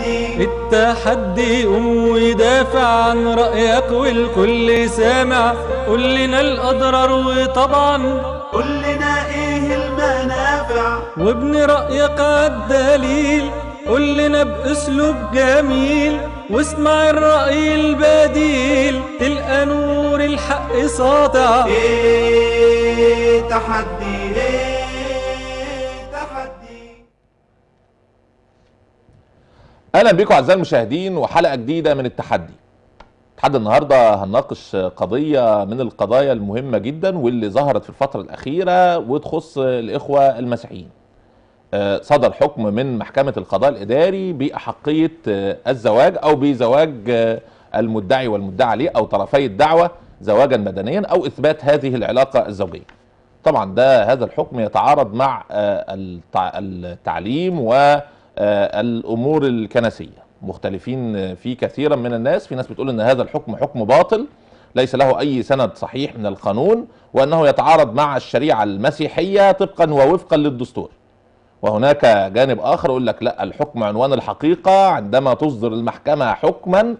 التحدي قوم ودافع عن رأيك والكل سامع قول لنا الأضرار وطبعا قول لنا ايه المنافع وابن رأيك عالدليل قول لنا بأسلوب جميل واسمع الرأي البديل تلقى نور الحق ساطع ايه تحدي ايه تحدي اهلا بكم اعزائي المشاهدين وحلقه جديده من التحدي تحدي النهارده هنناقش قضيه من القضايا المهمه جدا واللي ظهرت في الفتره الاخيره وتخص الاخوه المسيحيين آه، صدر حكم من محكمه القضاء الاداري باحقيه آه، الزواج او بزواج آه، المدعي والمدعى عليه او طرفي الدعوه زواجا مدنيا او اثبات هذه العلاقه الزوجيه طبعا ده هذا الحكم يتعارض مع آه، التع- التعليم والامور الكنسيه مختلفين فيه كثيرا من الناس في ناس بتقول ان هذا الحكم حكم باطل ليس له اي سند صحيح من القانون وانه يتعارض مع الشريعه المسيحيه طبقا ووفقا للدستور وهناك جانب اخر يقول لك لا الحكم عنوان الحقيقه عندما تصدر المحكمه حكما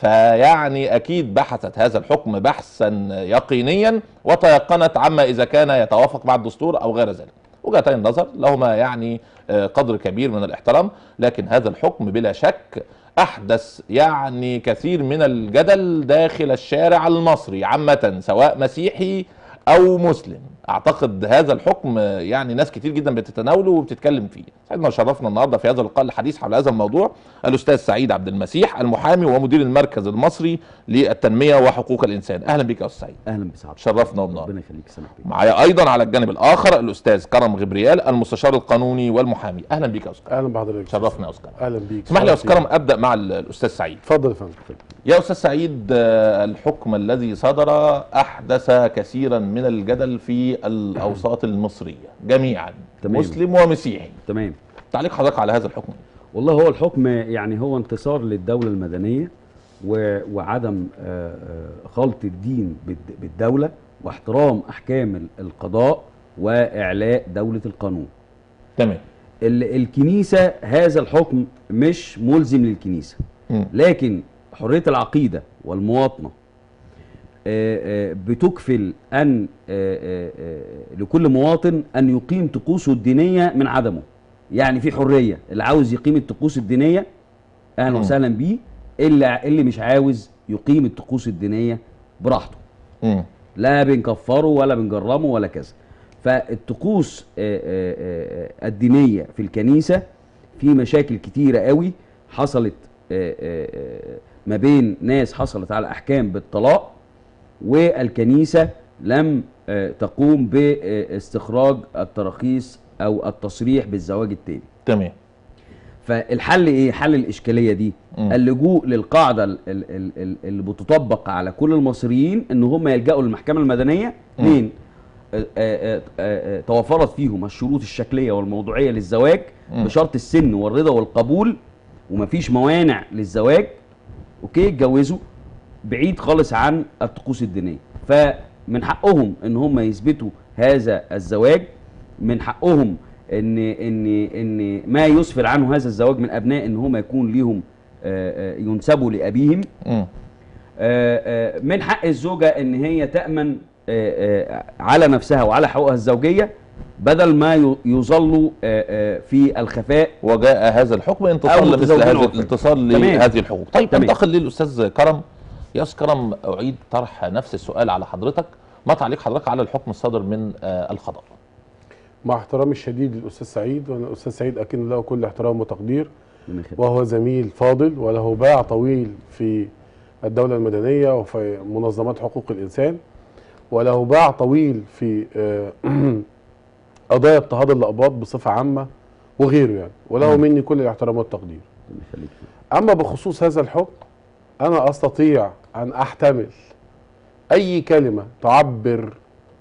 فيعني اكيد بحثت هذا الحكم بحثا يقينيا وتيقنت عما اذا كان يتوافق مع الدستور او غير ذلك وجهتين النظر لهما يعني آه، قدر كبير من الاحترام لكن هذا الحكم بلا شك احدث يعني كثير من الجدل داخل الشارع المصري عامه سواء مسيحي او مسلم اعتقد هذا الحكم آه، يعني ناس كتير جدا بتتناوله وبتتكلم فيه سعدنا وشرفنا النهارده في هذا اللقاء الحديث حول هذا الموضوع الاستاذ سعيد عبد المسيح المحامي ومدير المركز المصري للتنميه وحقوق الانسان اهلا بك يا استاذ سعيد اهلا بسعادتك شرفنا ومنورنا ربنا يخليك سامح بيك معايا ايضا على الجانب الاخر الاستاذ كرم غبريال المستشار القانوني والمحامي اهلا بك يا استاذ اهلا بحضرتك شرفنا يا استاذ كرم اهلا بيك اسمح لي يا شرف استاذ كرم ابدا مع ال- الاستاذ سعيد اتفضل يا فندم يا استاذ سعيد آه، الحكم الذي صدر احدث كثيرا من الجدل في الاوساط المصريه جميعا تمام. مسلم ومسيحي تمام تعليق حضرتك على هذا الحكم والله هو الحكم يعني هو انتصار للدولة المدنية و- وعدم آه، آه، خلط الدين بالد- بالدولة واحترام أحكام ال- القضاء وإعلاء دولة القانون تمام ال- الكنيسة هذا الحكم مش ملزم للكنيسة مم. لكن حرية العقيدة والمواطنة آه، آه، بتكفل أن آه، آه، آه، لكل مواطن أن يقيم طقوسه الدينية من عدمه يعني في حرية اللي عاوز يقيم الطقوس الدينية أهلا مم. وسهلا بيه اللي اللي مش عاوز يقيم الطقوس الدينية براحته مم. لا بنكفره ولا بنجرمه ولا كذا فالطقوس آه، آه، آه، الدينية في الكنيسة في مشاكل كتيرة قوي حصلت آه، آه، آه، ما بين ناس حصلت على أحكام بالطلاق والكنيسة لم آه، تقوم باستخراج التراخيص أو التصريح بالزواج التاني تمام فالحل ايه حل الاشكاليه دي مم. اللجوء للقاعده ال- ال- ال- ال- اللي بتطبق على كل المصريين ان هم يلجأوا للمحكمه المدنيه مم. اثنين آه، آه، آه، آه، توفرت فيهم الشروط الشكليه والموضوعيه للزواج مم. بشرط السن والرضا والقبول ومفيش موانع للزواج اوكي اتجوزوا بعيد خالص عن الطقوس الدينيه فمن حقهم ان هم يثبتوا هذا الزواج من حقهم ان ان ان ما يسفر عنه هذا الزواج من ابناء ان هم يكون ليهم آه، آه، ينسبوا لابيهم مم. آه، آه، من حق الزوجه ان هي تامن آه، آه، على نفسها وعلى حقوقها الزوجيه بدل ما ي- يظلوا آه، آه، في الخفاء وجاء هذا الحكم انتصار أو لمثل متزوجين هذا عرفاً. الانتصار تمام. لهذه الحقوق طيب تمام. ننتقل للاستاذ كرم يا استاذ كرم اعيد طرح نفس السؤال على حضرتك ما تعليق حضرتك على الحكم الصادر من آه، القضاء مع احترامي الشديد للاستاذ سعيد وانا الاستاذ سعيد اكن له كل احترام وتقدير من الخفاء. وهو زميل فاضل وله باع طويل في الدوله المدنيه وفي منظمات حقوق الانسان وله باع طويل في آه، قضايا اضطهاد الأقباط بصفه عامه وغيره يعني وله مم. مني كل الاحترام والتقدير ربنا يخليك. اما بخصوص هذا الحكم انا استطيع ان احتمل اي كلمه تعبر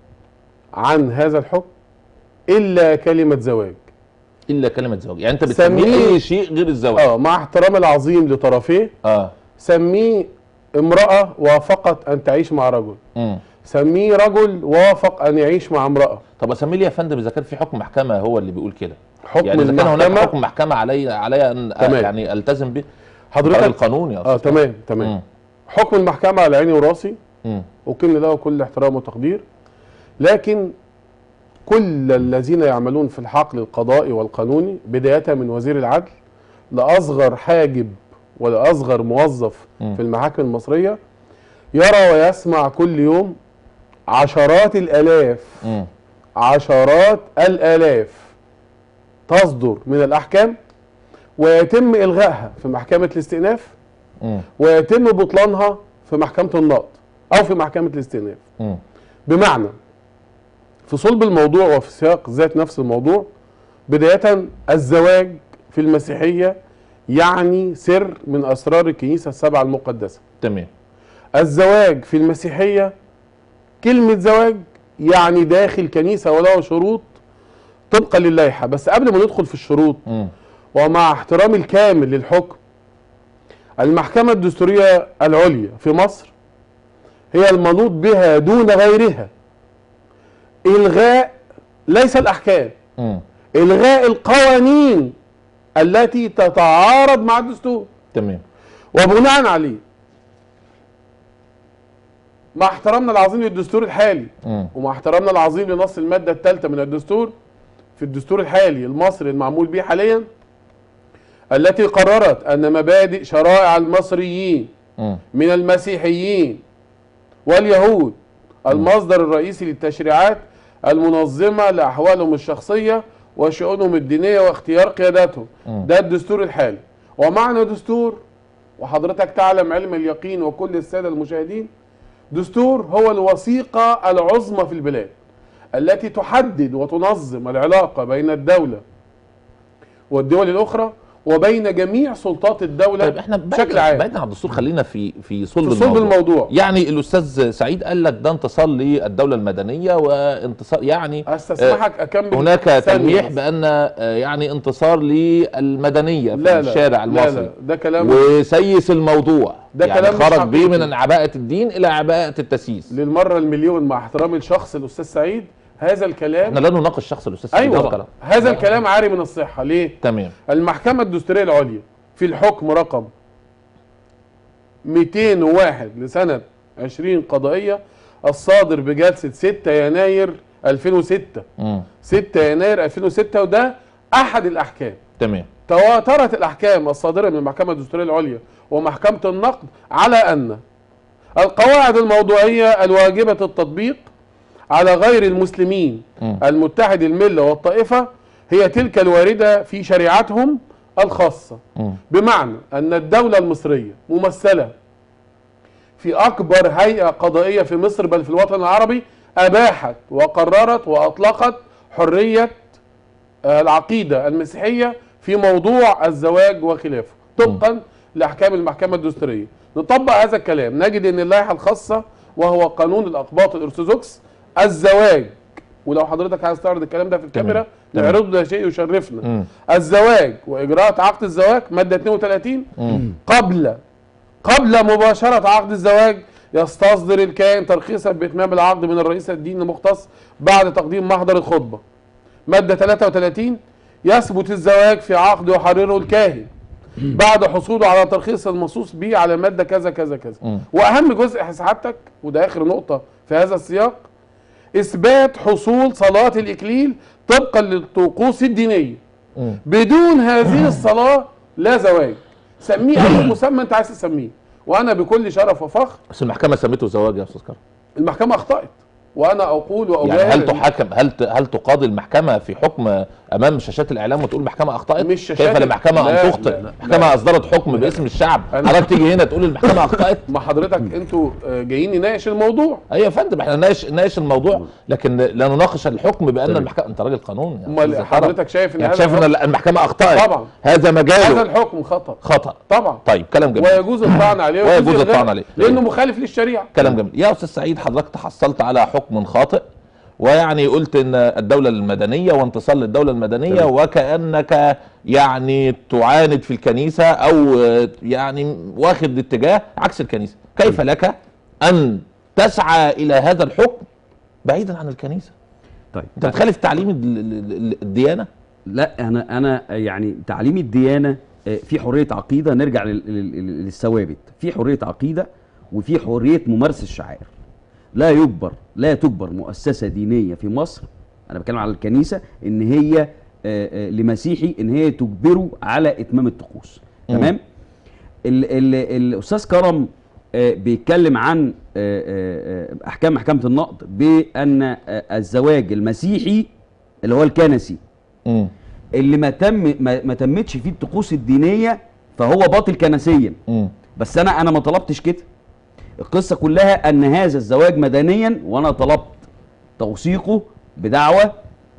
عن هذا الحكم الا كلمه زواج الا كلمه زواج يعني انت بتسميه سميه- اي شيء غير الزواج اه مع احترامي العظيم لطرفيه اه سميه امراه وافقت ان تعيش مع رجل امم سميه رجل وافق ان يعيش مع امراه طب اسميه لي يا فندم اذا كان في حكم محكمه هو اللي بيقول كده حكم يعني اذا كان هناك المحكمة- حكم محكمه علي علي ان تمام. يعني التزم به حضرتك القانون يا اه استاذ تمام تمام مم. حكم المحكمه على عيني وراسي مم. وكن له كل احترام وتقدير لكن كل الذين يعملون في الحقل القضائي والقانوني بداية من وزير العدل لأصغر حاجب ولأصغر موظف مم. في المحاكم المصرية يرى ويسمع كل يوم عشرات الآلاف مم. عشرات الآلاف تصدر من الأحكام ويتم إلغائها في محكمة الاستئناف مم. ويتم بطلانها في محكمة النقض أو في محكمة الاستئناف مم. بمعنى في صلب الموضوع وفي سياق ذات نفس الموضوع بداية الزواج في المسيحية يعني سر من أسرار الكنيسة السبعة المقدسة تمام الزواج في المسيحية كلمة زواج يعني داخل كنيسة وله شروط طبقا للائحة بس قبل ما ندخل في الشروط مم. ومع احترامي الكامل للحكم المحكمة الدستورية العليا في مصر هي المنوط بها دون غيرها إلغاء ليس الأحكام مم. إلغاء القوانين التي تتعارض مع الدستور تمام وبناء عليه مع احترامنا العظيم للدستور الحالي مم. ومع احترامنا العظيم لنص المادة الثالثة من الدستور في الدستور الحالي المصري المعمول به حاليا التي قررت أن مبادئ شرائع المصريين مم. من المسيحيين واليهود المصدر الرئيسي للتشريعات المنظمة لأحوالهم الشخصية وشؤونهم الدينية واختيار قياداتهم مم. ده الدستور الحالي ومعنى دستور وحضرتك تعلم علم اليقين وكل السادة المشاهدين دستور هو الوثيقة العظمى في البلاد التي تحدد وتنظم العلاقة بين الدولة والدول الأخرى وبين جميع سلطات الدولة طيب احنا بشكل بشكل عام بعيدا عن الدستور خلينا في في صلب في صلب الموضوع. الموضوع يعني الاستاذ سعيد قال لك ده انتصار للدوله المدنيه وانتصار يعني استسمحك اكمل هناك ثانية تلميح بس. بان آه، يعني انتصار للمدنيه في لا لا الشارع لا المصري لا ده كلام وسيس الموضوع ده يعني كلام مش خرج بيه حقيقي. من عباءه الدين الى عباءه التسييس للمرة المليون مع احترامي لشخص الأستاذ سعيد هذا الكلام احنا لا نناقش شخص الاستاذ سعيد أيوة طبعاً. هذا الكلام عاري من الصحة ليه؟ تمام المحكمة الدستورية العليا في الحكم رقم 201 لسنة 20 قضائية الصادر بجلسة 6 يناير 2006 مم. 6 يناير 2006 وده أحد الأحكام تمام تواترت الأحكام الصادرة من المحكمة الدستورية العليا ومحكمة النقد على أن القواعد الموضوعية الواجبة التطبيق على غير المسلمين مم. المتحد الملة والطائفة هي تلك الواردة في شريعتهم الخاصة مم. بمعنى أن الدولة المصرية ممثلة في أكبر هيئة قضائية في مصر بل في الوطن العربي أباحت وقررت وأطلقت حرية آه، العقيدة المسيحية في موضوع الزواج وخلافه طبقا لأحكام المحكمة الدستورية نطبق هذا الكلام نجد أن اللائحة الخاصة وهو قانون الأقباط الأرثوذكس الزواج ولو حضرتك عايز تعرض الكلام ده في الكاميرا تمام. نعرضه ده شيء يشرفنا مم. الزواج واجراءات عقد الزواج ماده 32 مم. قبل قبل مباشره عقد الزواج يستصدر الكائن ترخيصا باتمام العقد من الرئيس الديني المختص بعد تقديم محضر الخطبه ماده 33 يثبت الزواج في عقد يحرره الكاهن بعد حصوله على ترخيص المنصوص به على ماده كذا كذا كذا مم. واهم جزء سعادتك وده اخر نقطه في هذا السياق اثبات حصول صلاه الاكليل طبقا للطقوس الدينيه مم. بدون هذه الصلاه لا زواج سميه اي مسمى انت عايز تسميه وانا بكل شرف وفخر بس المحكمه سمته زواج يا استاذ كرم المحكمه اخطات وانا اقول واجاهر يعني هل تحاكم هل ت- هل تقاضي المحكمه في حكم امام شاشات الاعلام وتقول المحكمه اخطات مش شاشات كيف للمحكمه لا، ان تخطئ لا، لا، المحكمه اصدرت حكم باسم الشعب أنا- حضرتك تيجي هنا تقول المحكمه اخطات ما حضرتك انتوا آه، جايين نناقش الموضوع ايوه يا فندم احنا نناقش نناقش الموضوع لكن لا نناقش الحكم بان تمام. المحكمه انت راجل قانون يا امال أستاذ حضرتك شايف ان يعني هذا شايف ان الحكم- المحكمه اخطات طبعا. هذا هذا مجاله الحكم خطا خطا طبعا طيب كلام جميل ويجوز الطعن عليه ويجوز إلغاء، الطعن عليه. لانه مخالف للشريعه كلام جميل يا استاذ سعيد حضرتك تحصلت على حكم خاطئ ويعني قلت ان الدوله المدنيه وانتصار للدوله المدنيه تمام. وكانك يعني تعاند في الكنيسه او يعني واخد اتجاه عكس الكنيسه كيف لك ان تسعى الى هذا الحكم بعيدا عن الكنيسه طيب انت بتخالف تعليم ال- ال- ال- الديانه لا انا انا يعني تعليم الديانه آه، في حريه عقيده نرجع لل- لل- لل- للثوابت في حريه عقيده وفي حريه ممارسه الشعائر لا يجبر لا تجبر مؤسسه دينيه في مصر انا بتكلم على الكنيسه ان هي آه، آه، لمسيحي ان هي تجبره على اتمام الطقوس مم. تمام ال ال الاستاذ كرم آه، بيتكلم عن آه، آه، آه، احكام محكمه النقد بان آه، الزواج المسيحي اللي هو الكنسي امم اللي ما تم ما, ما تمتش فيه الطقوس الدينيه فهو باطل كنسيا امم بس انا انا ما طلبتش كده القصه كلها ان هذا الزواج مدنيا وانا طلبت توثيقه بدعوه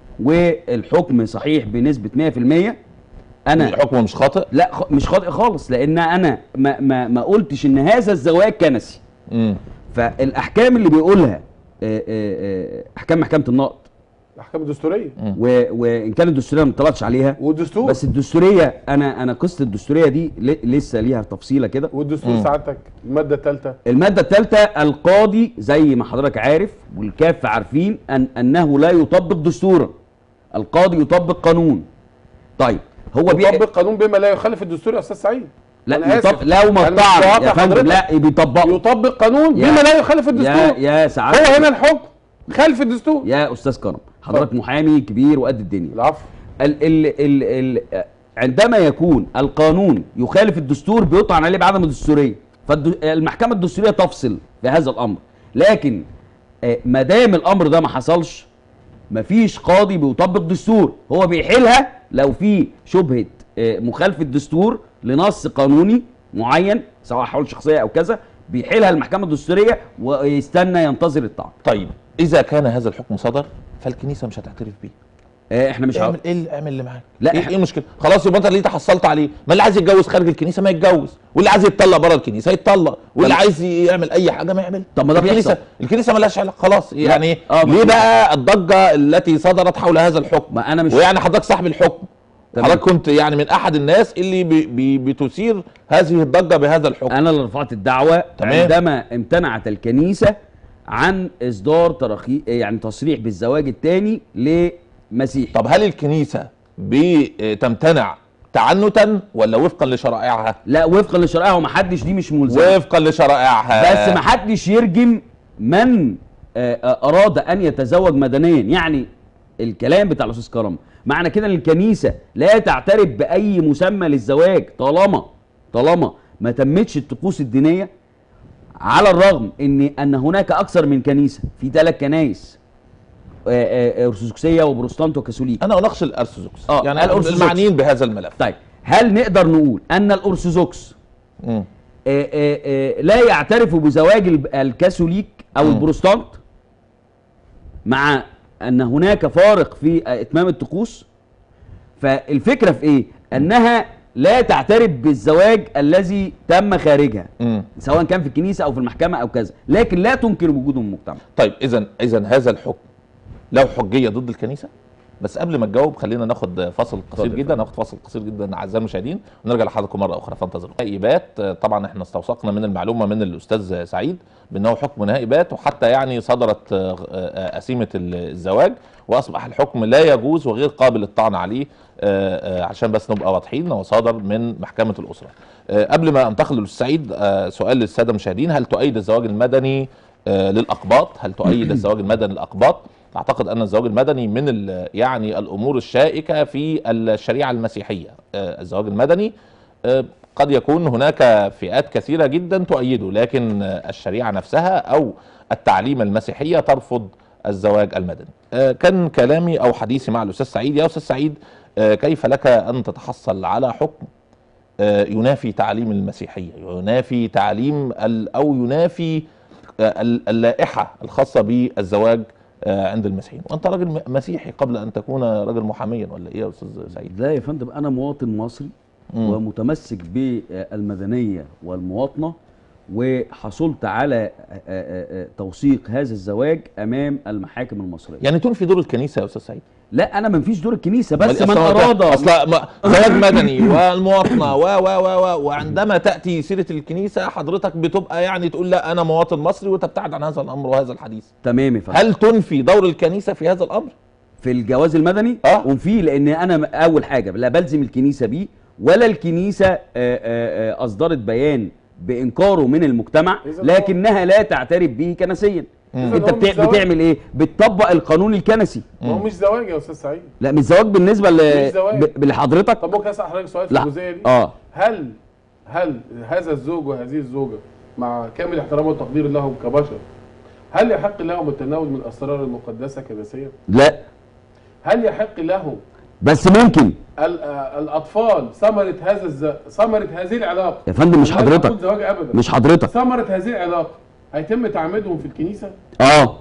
والحكم صحيح بنسبه 100% انا الحكم مش خاطئ لا خ- مش خاطئ خالص لان انا ما ما ما قلتش ان هذا الزواج كنسي امم فالاحكام اللي بيقولها آه، آه، آه، احكام محكمه النقد الاحكام الدستوريه و- وان كانت الدستوريه ما طلعتش عليها والدستور بس الدستوريه انا انا قصه الدستوريه دي ل- لسه ليها تفصيله كده والدستور مم. سعادتك الماده الثالثه الماده الثالثه القاضي زي ما حضرتك عارف والكافه عارفين ان انه لا يطبق دستورا القاضي يطبق قانون طيب هو بي... يطبق قانون بما لا يخالف الدستور يا استاذ سعيد لا أنا آسف. يطبق لو ما أنا مش طعن بقاطع يا فندم حضرتك. لا بيطبقه يطبق قانون يا- بما لا يخالف يا الدستور يا سعاده هو هنا الحكم خالف الدستور يا استاذ كرم حضرتك محامي كبير وقد الدنيا العفو ال ال ال ال عندما يكون القانون يخالف الدستور بيطعن عليه بعدم الدستوريه فالمحكمه الدستوريه تفصل في هذا الامر لكن آه، ما دام الامر ده ما حصلش مفيش قاضي بيطبق دستور هو بيحيلها لو في شبهه آه، مخالفه دستور لنص قانوني معين سواء حول شخصيه او كذا بيحيلها المحكمه الدستوريه ويستنى ينتظر الطعن طيب اذا كان هذا الحكم صدر فالكنيسه مش هتعترف بيه آه، احنا مش عارف اعمل ايه اللي اعمل اللي معاك لا، ايه, إحنا- إيه المشكله خلاص يبقى انت اللي تحصلت عليه ما اللي عايز يتجوز خارج الكنيسه ما يتجوز واللي عايز يتطلق بره الكنيسه يتطلق واللي طب- عايز يعمل اي حاجه ما يعمل طب ما ده الكنيسه بيحصل. الكنيسه مالهاش علاقه خلاص يعني آه، ليه ما- بقى الضجه التي صدرت حول هذا الحكم ما انا مش ويعني حضرتك صاحب الحكم تمام. حضرتك كنت يعني من احد الناس اللي بي بي بتثير هذه الضجه بهذا الحكم انا اللي رفعت الدعوه تمام. عندما امتنعت الكنيسه عن اصدار تراخيص يعني تصريح بالزواج الثاني لمسيحي طب هل الكنيسه بتمتنع تعنتا ولا وفقا لشرائعها لا وفقا لشرائعها ومحدش دي مش ملزم وفقا لشرائعها بس محدش يرجم من آه، آه، اراد ان يتزوج مدنيا يعني الكلام بتاع الاستاذ كرم معنى كده ان الكنيسه لا تعترف باي مسمى للزواج طالما طالما ما تمتش الطقوس الدينيه على الرغم ان ان هناك اكثر من كنيسه في ثلاث كنايس آه، آه، ارثوذكسيه وبروتستانت وكاثوليك انا اناقش الارثوذكس آه، يعني الأرثوذكس. المعنيين بهذا الملف طيب هل نقدر نقول ان الارثوذكس مم. آه، آه، آه، لا يعترفوا بزواج الب- الكاثوليك او مم. البروتستانت مع ان هناك فارق في آه، اتمام الطقوس فالفكره في ايه انها لا تعترف بالزواج الذي تم خارجها مم. سواء كان في الكنيسه او في المحكمه او كذا لكن لا تنكر وجوده في المجتمع طيب اذا اذا هذا الحكم له حجيه ضد الكنيسه بس قبل ما تجاوب خلينا ناخد فاصل قصير اتفضل. جدا ناخد فاصل قصير جدا اعزائي المشاهدين ونرجع لحضراتكم مره اخرى فانتظروا نهائي بات طبعا احنا استوثقنا من المعلومه من الاستاذ سعيد بانه حكم نهائي بات وحتى يعني صدرت آه، آه، قسيمه الزواج واصبح الحكم لا يجوز وغير قابل للطعن عليه آه، آه، عشان بس نبقى واضحين هو صادر من محكمه الاسره آه، قبل ما انتقل للاستاذ سعيد آه، سؤال للساده المشاهدين هل تؤيد الزواج المدني آه، للاقباط هل تؤيد الزواج المدني للاقباط اعتقد ان الزواج المدني من ال- يعني الامور الشائكه في الشريعه المسيحيه آه، الزواج المدني آه، قد يكون هناك فئات كثيره جدا تؤيده لكن آه، الشريعه نفسها او التعليم المسيحيه ترفض الزواج المدني آه، كان كلامي او حديثي مع الاستاذ سعيد يا استاذ سعيد آه، كيف لك ان تتحصل على حكم آه، ينافي تعليم المسيحيه ينافي تعليم ال- او ينافي آه، ال- اللائحه الخاصه بالزواج آه، عند المسيحيين وانت راجل م- مسيحي قبل ان تكون راجل محاميا ولا ايه يا استاذ سعيد لا يا فندم انا مواطن مصري مم. ومتمسك بالمدنيه والمواطنه وحصلت على آه، آه، آه، توثيق هذا الزواج امام المحاكم المصريه يعني تنفي دور الكنيسه يا استاذ سعيد لا انا ما فيش دور الكنيسه بس أمال من أصل- اراد اصل ما- زواج مدني والمواطنه و و و و وعندما تاتي سيره الكنيسه حضرتك بتبقى يعني تقول لا انا مواطن مصري وتبتعد عن هذا الامر وهذا الحديث تمام يا فندم هل تنفي دور الكنيسه في هذا الامر في الجواز المدني آه. وفي لان انا م- اول حاجه لا بلزم الكنيسه بيه ولا الكنيسه آه، آه، آه، اصدرت بيان بانكاره من المجتمع إذا هو- لكنها لا تعترف به كنسيا إذا انت هو مش بتع- زواج. بتعمل ايه بتطبق القانون الكنسي ما هو مش زواج يا استاذ سعيد لا مش زواج بالنسبه ل... مش زواج. ب- لحضرتك طب ممكن اسال حضرتك سؤال في لا الجزئيه دي اه هل هل هذا الزوج وهذه الزوجه مع كامل احترام وتقدير لهم كبشر هل يحق لهم التناول من الاسرار المقدسه كنسيا؟ لا هل يحق لهم بس ممكن ال- آه، الاطفال ثمره هذا الز... ثمره هذه العلاقه يا فندم مش لا حضرتك تكون زواج ابدا مش حضرتك ثمره هذه العلاقه هيتم تعميدهم في الكنيسه؟ اه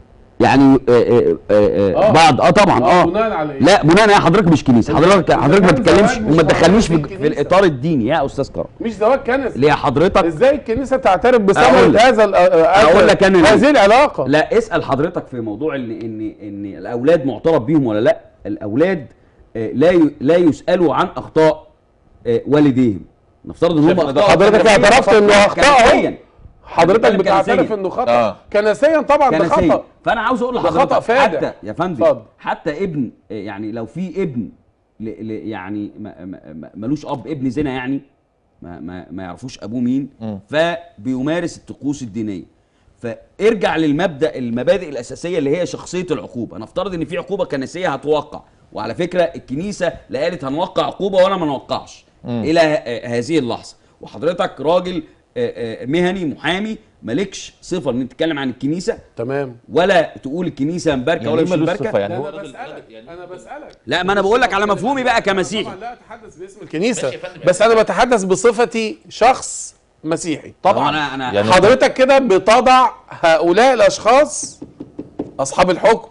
يعني آه آه آه آه آه. بعض اه طبعا اه اه بناء على ايه؟ لا بناء على حضرتك مش كنيسه حضرتك إذا حضرتك ما كان تتكلمش زواج مش وما تدخلنيش في, موجود في في الكنيسة. الاطار الديني يا استاذ كرم مش زواج كنسي ليه حضرتك ازاي الكنيسه تعترف أقول بثمره لك. هذا ال- آه، أقول لك أنا ليه. هذه العلاقه لا اسال حضرتك في موضوع ان ان ان الاولاد معترف بيهم ولا لا الاولاد آه، لا ي- لا يسالوا عن اخطاء آه، والديهم نفترض ان هم شايف إن ده اخطاء حضرتك كنسية اعترفت إنه فقط أخطاء أهو. كنسياً. حضرتك بتتكلم بتعترف كنسياً. انه خطا آه. كنسيا طبعا ده كنسيا خطا فانا عاوز اقول ده خطأ لحضرتك فادح. حتى يا فندم اتفضل. حتى ابن يعني لو في ابن ل ل يعني ما- ما- ما- ملوش اب ابن زنا يعني ما ما, ما يعرفوش ابوه مين مم. فبيمارس الطقوس الدينيه فارجع للمبدا المبادئ الاساسيه اللي هي شخصيه العقوبه نفترض ان في عقوبه كنسيه هتوقع وعلى فكره الكنيسه لا قالت هنوقع عقوبه ولا ما نوقعش الى ه- هذه اللحظه وحضرتك راجل آه، آه، مهني محامي مالكش صفه ان تتكلم عن الكنيسه تمام ولا تقول الكنيسه مباركه يعني ولا إيه مش ملوش مباركه صفة يعني ده هو انا راجل- بسالك راجل- انا بسالك لا ما انا بقول لك على مفهومي بقى كمسيحي طبعا لا اتحدث باسم الكنيسه بس انا بتحدث بصفتي شخص مسيحي طبعا انا انا يعني- حضرتك كده بتضع هؤلاء الاشخاص اصحاب الحكم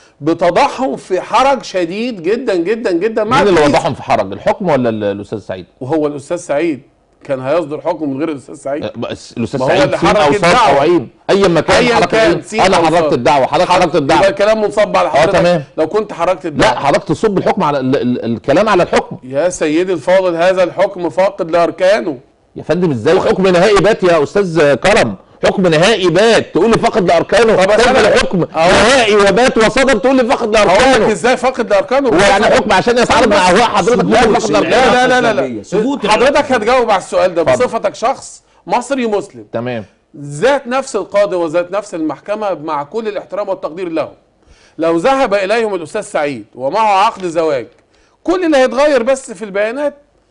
بتضعهم في حرج شديد جدا جدا جدا مع مين اللي الكنيسة. وضعهم في حرج الحكم ولا ال- الاستاذ سعيد وهو الاستاذ سعيد كان هيصدر حكم من غير الاستاذ سعيد أه، بس الاستاذ ما هو سعيد اللي سين حرك او صاد الدعوة. او عين ايا ما كان أياً حركة كان إيه؟ سين انا أو حركت صاد. الدعوه حضرتك حركت يبقى الدعوه الكلام منصب على حضرتك تمام. لو كنت حركت الدعوه لا حضرتك تصب الحكم على ال ال الكلام على الحكم يا سيدي الفاضل هذا الحكم فاقد لاركانه يا فندم ازاي حكم نهائي بات يا استاذ كرم حكم نهائي بات تقول لي فقد لاركانه طب كيف أسألك- الحكم أهو. نهائي وبات وصدر تقول لي فقد هقول لك لاركانه ازاي فاقد لاركانه هو يعني حكم عشان يتعارض مع اهواء حضرتك ثبوت لا فقد العلاقة لاركانه لا لا لا لا, الزوجية. لا. ثبوت حضرتك هتجاوب على السؤال ده اتفضل. بصفتك شخص مصري مسلم تمام ذات نفس القاضي وذات نفس المحكمة مع كل الاحترام والتقدير له لو ذهب إليهم الأستاذ سعيد ومعه عقد زواج كل اللي هيتغير بس في البيانات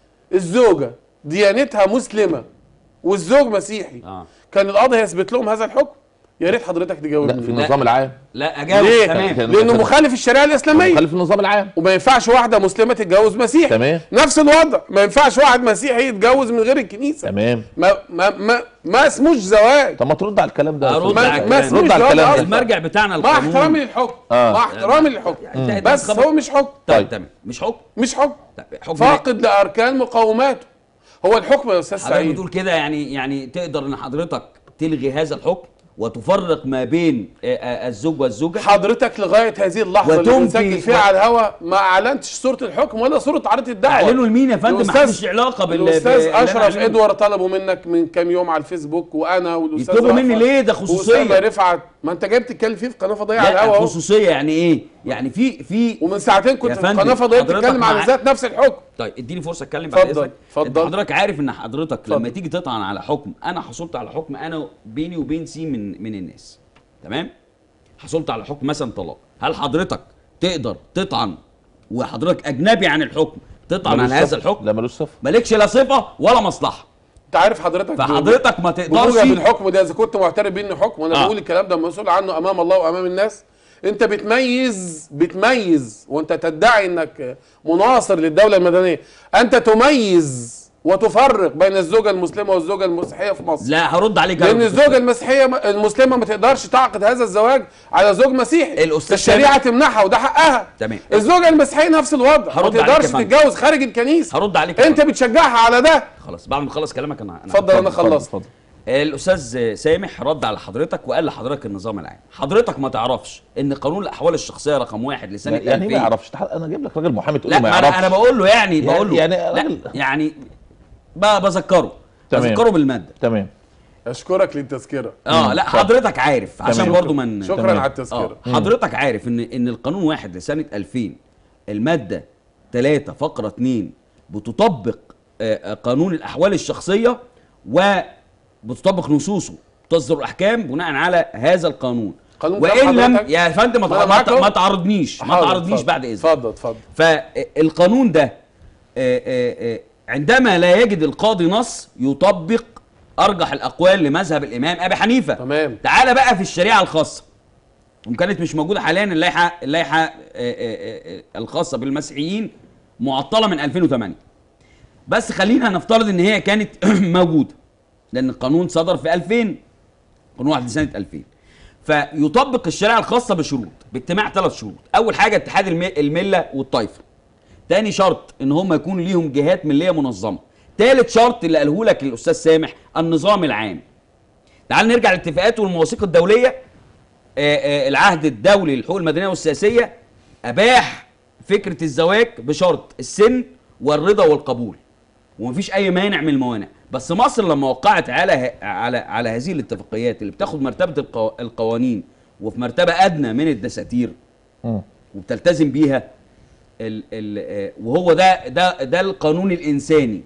الزوجة ديانتها مسلمة والزوج مسيحي آه. كان القاضي هيثبت لهم هذا الحكم يا ريت حضرتك لا في تجاوبني النظام العام لا اجاوب ليه؟ تمام كان- لأنه مخالف الشريعة الإسلامية مخالف النظام العام وما ينفعش واحدة مسلمة تتجوز مسيحي تمام. نفس الوضع ما ينفعش واحد مسيحي يتجوز من غير الكنيسة تمام ما ما ما, ما اسموش زواج طب ما ترد على الكلام ده يا أرد أستاذ على سعيد. ما الكلام. اسموش رد على زواج الكلام ده. أصلاً. المرجع بتاعنا مع القانون احترامي للحكم آه. مع احترامي للحكم انتهت بس الخبر. هو مش حكم طيب طيب. تمام مش حكم مش حكم طيب حكم فاقد لاركان مقوماته هو الحكم يا استاذ حضرتك سعيد بتقول كده يعني يعني تقدر ان حضرتك تلغي هذا الحكم وتفرق ما بين آه، آه، الزوج والزوجه حضرتك لغايه هذه اللحظه اللي وتنفي- بنسجل فيها على الهواء ما اعلنتش صوره الحكم ولا صوره عرض الدعوه اعلنوا لمين يا فندم ما الأستاذ- عندوش علاقه بال الاستاذ باللي أنا اشرف أعلنه. ادوار طلبوا منك من كام يوم على الفيسبوك وانا والاستاذ يطلبوا مني رأفت ليه؟ ده وأسامة خصوصية. رفعت ما انت جاي بتتكلم فيه في قناه فضائيه على لا الهواء اهو خصوصيه يعني ايه يعني في في ومن ساعتين كنت يا في فندم، قناه فضائيه حضرتك بتتكلم على مع- ذات نفس الحكم طيب اديني فرصه اتكلم بعد اتفضل، اذنك اتفضل. انت حضرتك عارف ان حضرتك لما اتفضل. تيجي تطعن على حكم انا حصلت على حكم انا بيني وبين سي من من الناس تمام حصلت على حكم مثلا طلاق هل حضرتك تقدر تطعن وحضرتك اجنبي عن الحكم تطعن ملوش على هذا صفة. الحكم لا ملوش صفه مالكش لا صفه ولا مصلحه انت عارف حضرتك فحضرتك ما تقدرش بموجب الحكم ده اذا كنت معترف بيه انه حكم وانا آه. بقول الكلام ده مسؤول عنه امام الله وامام الناس انت بتميز بتميز وانت تدعي انك مناصر للدوله المدنيه انت تميز وتفرق بين الزوجه المسلمه والزوجه المسيحيه في مصر لا هرد عليك لان أنا. الزوجه المسيحيه المسلمه ما تقدرش تعقد هذا الزواج على زوج مسيحي الأستاذ الشريعه تمنحها وده حقها تمام. الزوجه المسيحيه نفس الوضع ما هرد عليك تقدرش يا فندم. تتجوز خارج الكنيسه هرد عليك يا انت فندم. بتشجعها على ده خلاص بعد ما اخلص كلامك انا أنا اتفضل انا اتفضل، خلصت اتفضل. الاستاذ سامح رد على حضرتك وقال لحضرتك النظام العام حضرتك ما تعرفش ان قانون الاحوال الشخصيه رقم واحد لسنه يعني ايه 2000 ما يعرفش تح- انا اجيب لك راجل محامي تقول لا له ما ما انا يعرفش انا بقول له يعني يعني- بقول له يعني لا راجل- يعني ب- بذكره تمام. بذكره بالماده تمام اشكرك للتذكره اه لا اتفضل. حضرتك عارف عشان تمام. برضو من شكرا تمام. على التذكره اه حضرتك عارف ان ان القانون واحد لسنه 2000 الماده 3 فقره 2 بتطبق آه، آه، قانون الاحوال الشخصيه وبتطبق نصوصه تصدر الاحكام بناء على هذا القانون قانون وان كام لم حضرتك؟ يا فندم ما أنا تع- ما معاك تع- أهو. ما تعرضنيش ما حاضر، تعرضنيش اتفضل. بعد اذنك اتفضل اتفضل فالقانون ده آه، آه، آه، عندما لا يجد القاضي نص يطبق ارجح الاقوال لمذهب الامام ابي حنيفه تمام. تعالى بقى في الشريعه الخاصه وكانت مش موجوده حاليا اللائحه اللائحه آه، آه، آه، الخاصه بالمسيحيين معطله من 2008 بس خلينا نفترض ان هي كانت موجوده لان القانون صدر في 2000 قانون واحد لسنه 2000 فيطبق الشريعه الخاصه بشروط باجتماع ثلاث شروط اول حاجه اتحاد الم- المله والطائفه تاني شرط ان هم يكون ليهم جهات مليه منظمه تالت شرط اللي قاله لك الاستاذ سامح النظام العام تعال نرجع للاتفاقات والمواثيق الدوليه آه، آه، العهد الدولي للحقوق المدنيه والسياسيه اباح فكره الزواج بشرط السن والرضا والقبول ومفيش اي مانع من الموانع بس مصر لما وقعت على ه- على على هذه الاتفاقيات اللي بتاخد مرتبه القو- القوانين وفي مرتبه ادنى من الدساتير مم. وبتلتزم بيها ال ال آه، وهو ده ده ده القانون الانساني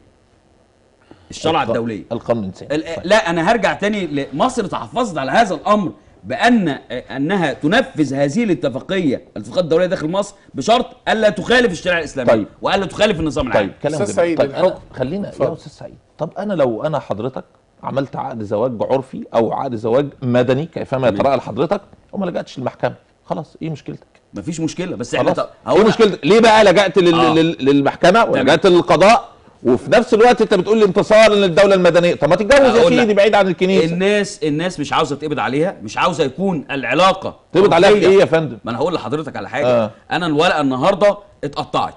الشرع الق- الدوليه القانون الانساني ال- طيب. لا انا هرجع تاني لمصر تحفظت على هذا الامر بان انها تنفذ هذه الاتفاقيه الاتفاقات الدوليه داخل مصر بشرط الا تخالف الشريعه الاسلاميه طيب. والا تخالف النظام العام طيب كلام أستاذ جميل. سعيد، طيب أنا الحكم. خلينا يا اتفضل. استاذ سعيد طب انا لو انا حضرتك عملت عقد زواج عرفي او عقد زواج مدني كيفما يتراءى لحضرتك وما لجأتش للمحكمه خلاص ايه مشكلتك مفيش مشكله بس احنا خلاص ط- ايه مشكلتك ليه بقى لجأت لل... آه. لل... للمحكمه ولجأت للقضاء وفي نفس الوقت انت بتقول لي انتصار للدوله المدنيه طب ما تتجوز يا أقول لك. سيدي بعيد عن الكنيسه الناس الناس مش عاوزه تقبض عليها مش عاوزه يكون العلاقه تقبض عليها عرفية. بايه يا فندم ما انا هقول لحضرتك على حاجه آه. آه. انا الورقه النهارده اتقطعت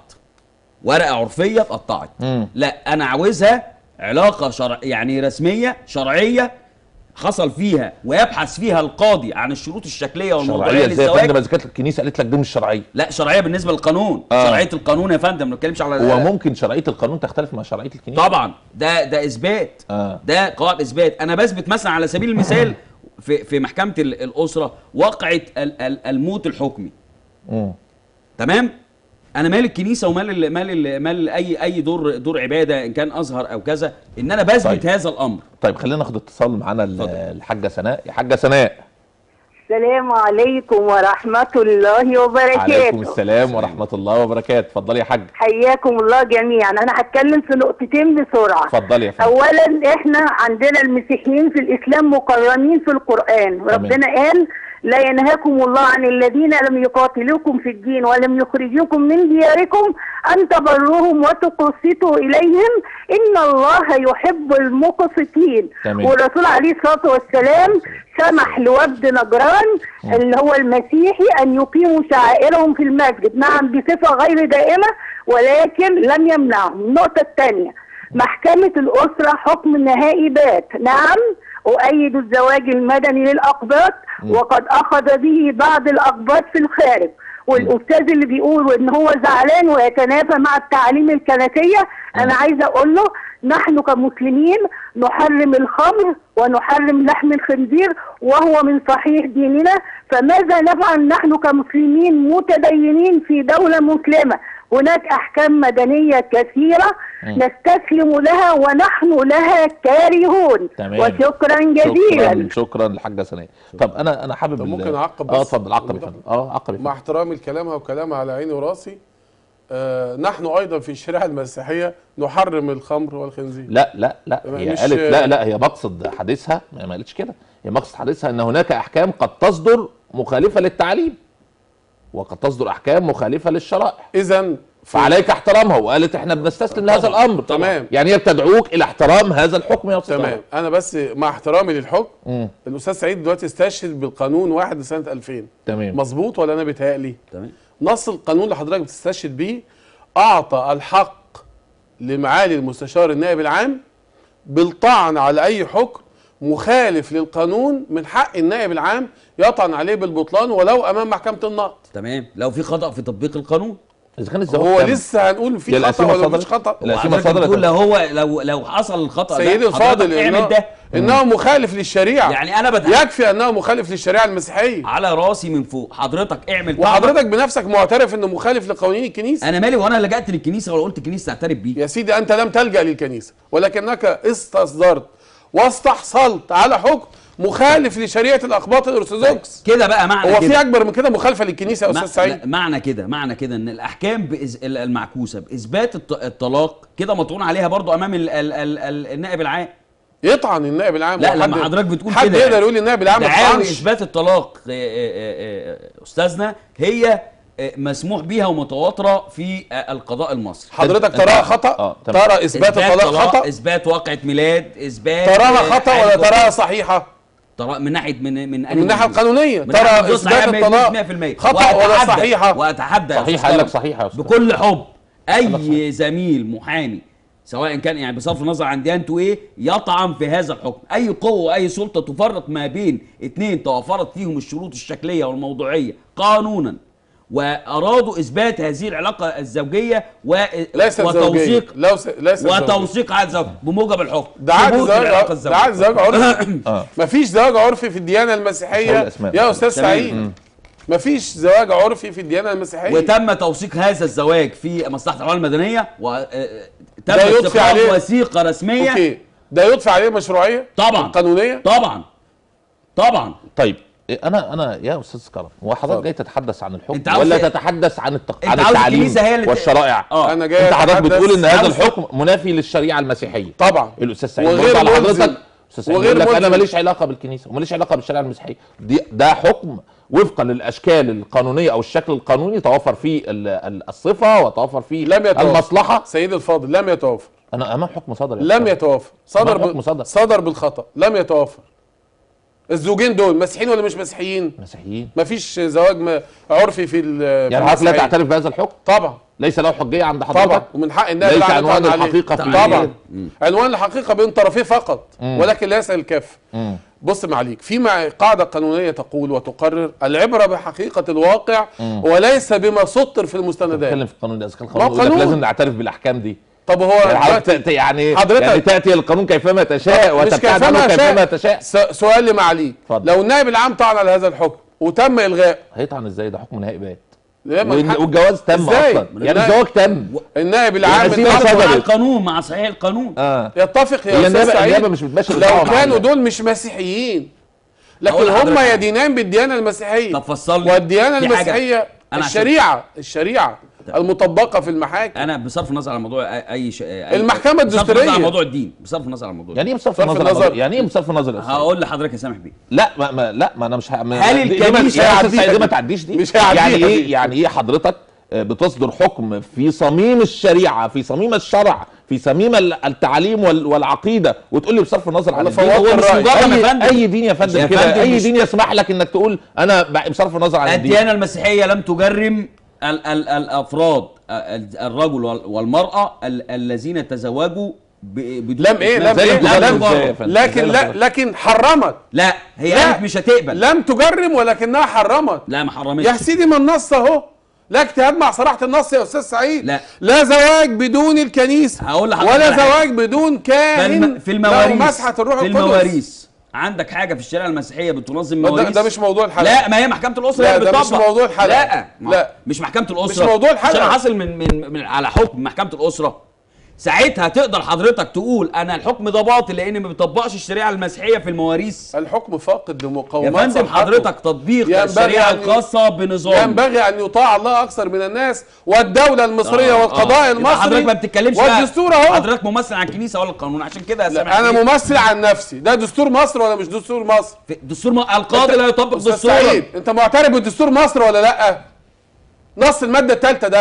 ورقه عرفيه اتقطعت مم. لا انا عاوزها علاقه شرع يعني رسميه شرعيه حصل فيها ويبحث فيها القاضي عن الشروط الشكليه والموضوعيه شرعيه ازاي يا فندم للزواج اذا كانت الكنيسه قالت لك دي مش شرعيه لا شرعيه بالنسبه للقانون آه. آه. شرعيه القانون يا فندم ما بنتكلمش على هو ممكن شرعيه القانون تختلف مع شرعيه الكنيسه طبعا ده ده اثبات آه. ده قواعد اثبات انا بثبت مثلا على سبيل المثال في في محكمه ال- الاسره وقعه ال- ال- الموت الحكمي مم. تمام انا مال الكنيسه ومال ال مال ال مال اي اي دور دور عباده ان كان ازهر او كذا ان انا بثبت طيب. طيب. هذا الامر طيب خلينا ناخد اتصال معانا ال- اتفضل. الحاجه سناء يا حاجه سناء السلام عليكم ورحمة الله وبركاته عليكم السلام ورحمه الله وبركاته اتفضلي يا حاج حياكم الله جميعا أنا هتكلم في نقطتين بسرعة اتفضلي يا فندم أولا إحنا عندنا المسيحيين في الإسلام مقرنين في القرآن وربنا قال لا ينهاكم الله عن الذين لم يقاتلوكم في الدين ولم يخرجوكم من دياركم أن تبروهم وتقسطوا إليهم إن الله يحب المقسطين تمام. والرسول عليه الصلاة والسلام سمح لوفد نجران اللي هو المسيحي أن يقيموا شعائرهم في المسجد نعم بصفة غير دائمة ولكن لم يمنعهم النقطة الثانية محكمة الأسرة حكم نهائي بات نعم أؤيد الزواج المدني للأقباط وقد أخذ به بعض الأقباط في الخارج والأستاذ اللي بيقول إن هو زعلان ويتنافى مع التعاليم الكنسية أنا عايزة أقول له نحن كمسلمين نحرم الخمر ونحرم لحم الخنزير وهو من صحيح ديننا فماذا نفعل نحن كمسلمين متدينين في دولة مسلمة هناك أحكام مدنية كثيرة نستسلم لها ونحن لها كارهون تمام. وشكرا جزيلا شكرا شكرا للحاجه سناء طب انا انا حابب طب ال- ممكن أعقب اه بس؟ اتفضل عقب يا ممكن فندم اه عقب يا مع فندم احترامي لكلامها وكلامها على عيني وراسي آه نحن ايضا في الشريعه المسيحيه نحرم الخمر والخنزير لا لا لا هي مش- قالت لا لا هي مقصد حديثها ما ما قالتش كده هي مقصد حديثها ان هناك احكام قد تصدر مخالفه للتعليم وقد تصدر احكام مخالفه للشرائع اذا فعليك احترامها وقالت احنا بنستسلم لهذا الامر تمام. يعني هي بتدعوك الى احترام هذا الحكم يا استاذ تمام انا بس مع احترامي للحكم مم. الاستاذ سعيد دلوقتي استشهد بالقانون واحد لسنه 2000 تمام مظبوط ولا انا بيتهيألي تمام نص القانون اللي حضرتك بتستشهد بيه اعطى الحق لمعالي المستشار النائب العام بالطعن على اي حكم مخالف للقانون من حق النائب العام يطعن عليه بالبطلان ولو امام محكمه النقض تمام لو في خطا في تطبيق القانون اذا كان الزواج هو تم. لسه هنقول يا في خطا القسيمة ولا مفيش صدرت؟ خطا القسيمة وحضرتك صدرت بتقول لو هو لو لو حصل الخطا ده سيدي حضرتك الفاضل اعمل إنه, ده انه مخالف للشريعه يعني انا بتحدث يكفي انه مخالف للشريعه المسيحيه على راسي من فوق حضرتك اعمل طعمك. وحضرتك بنفسك معترف انه مخالف لقوانين الكنيسه انا مالي وانا لجأت للكنيسه ولا قلت الكنيسه تعترف بيه يا سيدي انت لم تلجا للكنيسه ولكنك استصدرت واستحصلت على حكم مخالف لشريعه الاقباط الارثوذكس كده بقى معنى هو في كده اكبر من كده مخالفه للكنيسه يا مع- استاذ سعيد لا، معنى كده معنى كده ان الاحكام بإز... ال- المعكوسه باثبات الط... الطلاق كده مطعون عليها برضو امام ال... ال... ال... ال... النائب العام يطعن النائب العام لا، هو لما حد- حضرتك بتقول حد كده يقدر يعني. يقول النائب العام ما دعاوي تطعنش اثبات الطلاق آه، آه، آه، استاذنا هي آه، مسموح بيها ومتواتره في آه، القضاء المصري حضرتك أنت- تراها خطا آه، تمام. ترى اثبات الطلاق خطا اثبات واقعه ميلاد اثبات تراها آه، خطا حاجة ولا واقعة. تراها صحيحه ترى من ناحيه من من من الناحيه القانونيه من ناحية ترى الجزء اثبات صحيح الطلاق 100% خطا ولا وأتحدى- صحيحه واتحدى يا صحيح أستاذ قال لك طارق صحيح يا استاذ بكل حب اي زميل محامي سواء كان يعني بصرف النظر عن ديانته ايه يطعن في هذا الحكم اي قوه واي سلطه تفرق ما بين اتنين توافرت فيهم الشروط الشكليه والموضوعيه قانونا وارادوا اثبات هذه العلاقه الزوجيه و... ليست زوجيه وتوثيق لو س... ليست زوجية. وتوثيق عقد زوج بموجب الحكم ده عقد ثبوت زواج العلاقه ده الزوجيه عقد زواج عرفي اه مفيش زواج عرفي في الديانه حول المسيحيه الأسماء. يا استاذ تمام. سعيد مفيش زواج عرفي في الديانه المسيحيه وتم توثيق هذا الزواج في مصلحه العمل المدنيه وتم ده يضفي استخراج عليه- وثيقه رسميه اوكي ده يضفي عليه مشروعيه طبعا قانونيه طبعا طبعا طيب إيه، انا انا يا استاذ كرم هو حضرتك اتفضل. جاي تتحدث عن الحكم أنت عاوز ولا إيه؟ تتحدث عن التق... أنت عن عاوز التعليم الكنيسة هي اللي ت- والشرائع اه انا جاي انت حضرتك أتحدث- بتقول ان هذا عاوز- الحكم منافي للشريعه المسيحيه طبعا الاستاذ سعيد وغير برد على ملزم. حضرتك استاذ سعيد وغير بيقول لك انا ملزم. ماليش علاقه بالكنيسه وماليش علاقه بالشريعه المسيحيه دي ده حكم وفقا للاشكال القانونيه او الشكل القانوني توفر فيه ال- ال- الصفه وتوفر فيه لم يتوافر المصلحه سيدي الفاضل لم يتوافر انا امام حكم صدر يا لم أستاذ. يتوافر صدر ما حكم ب... صدر؟ صدر بالخطا لم يتوافر الزوجين دول مسيحيين ولا مش مسيحيين مسيحيين مفيش زواج م- عرفي في ال- يعني في حضرتك لا المسيحية. تعترف بهذا الحكم طبعا ليس له حجيه عند حضرتك طبعا ومن حق النائب ليس العام عنوان يطعن عليه. الحقيقه في طبعا عنوان الحقيقه بين طرفيه فقط مم. ولكن ليس الكاف مم. بص معليك في مع قاعده قانونيه تقول وتقرر العبره بحقيقه الواقع وليس بما سطر في المستندات بتكلم في القانون ده اذا كان ما هو القانون يقول لك قانون. لازم نعترف بالاحكام دي طب هو يعني حضرتك دلوقتي تأتي يعني حضرتك- يعني تاتي القانون كيفما تشاء مش وتبتعد عنه كيفما تشاء س- سؤال لي معاليك اتفضل. لو النائب العام طعن على هذا الحكم وتم الغاء هيطعن ازاي ده حكم نهائي بات ليه ما وإن- الحق- والجواز تم إزاي؟ اصلا ما يعني النائب- الزواج تم النائب العام يعني اتفق- صدرت. مع القانون مع صحيح القانون اه يتفق يا هي استاذ النيابه النيابه سعيد مش بتباشر لو الدعوة كانوا معانا. دول مش مسيحيين لكن أقول هم لحضرتك يدينان بالديانه المسيحيه طب فصل لي. والديانه في حاجة. المسيحيه أنا عشان- الشريعه الشريعه المطبقه في المحاكم انا بصرف النظر عن موضوع أي- اي ش... أي المحكمة بصرف النظر الدستورية. عن موضوع الدين بصرف النظر عن موضوع يعني ايه بصرف صرف النظر النظر. عن- يعني ايه بصرف النظر يا أستاذ؟ هقول لحضرتك يا سامح بيه لا ما, ما لا ما انا مش ه... ما هل دي- دي ما- الكنيسة يا أستاذ هيعديها سعيد دي ما دي؟ تعديش دي مش هيعديها يعني دي. ايه يعني ايه حضرتك آه، بتصدر حكم في صميم الشريعه في صميم الشرع في صميم ال- التعليم وال- والعقيده وتقول لي بصرف النظر عن أنا الدين فوضت هو مش الرأي. مجرد يا اي فندم. اي دين يا فندم يا كده فندم اي مش- دين يسمح لك انك تقول انا ب- بصرف النظر عن الدين الديانه المسيحيه لم تجرم ال ال الافراد ال- الرجل وال- والمراه ال الذين تزوجوا ب- بدون لم ايه لم زي ايه ما لم تجرم إزاي يا تجرم فندم؟ لكن زي ما لا تجرم. لكن حرمت لا هي لا. قالت مش هتقبل لم تجرم ولكنها حرمت لا ما حرمتش يا سيدي ما النص اهو لا اجتهاد مع صراحه النص يا استاذ سعيد لا. لا زواج بدون الكنيسه هقول لحضرتك ولا على حاجة. زواج بدون كاهن فالم- في المواريث له مسحه الروح في القدس المواريث عندك حاجه في الشريعه المسيحيه بتنظم ده, مواريث ده مش موضوع الحلقه لا ما هي محكمه الاسره لا، هي اللي ده مش بتطبق موضوع الحلقة. لا ما- لا. مش محكمه الاسره مش موضوع الحلقة. عشان حاصل من, من من على حكم محكمه الاسره ساعتها تقدر حضرتك تقول انا الحكم ده باطل لان ما بيطبقش الشريعه المسيحيه في المواريث الحكم فاقد يا لمقومات فندم صحته. حضرتك تطبيق ينبغي الشريعه أن- الخاصه بنظام ينبغي ان يطاع الله اكثر من الناس والدوله المصريه آه، والقضاء آه. يبقى المصري حضرتك ما بتتكلمش بقى. والدستور اهو حضرتك ممثل عن الكنيسه ولا القانون عشان كده يا سامح لا انا بيه. ممثل عن نفسي ده دستور مصر ولا مش دستور مصر في دستور م- القاضي لا يطبق أستاذ دستورا سعيد انت معترف بدستور مصر ولا لا نص الماده الثالثه ده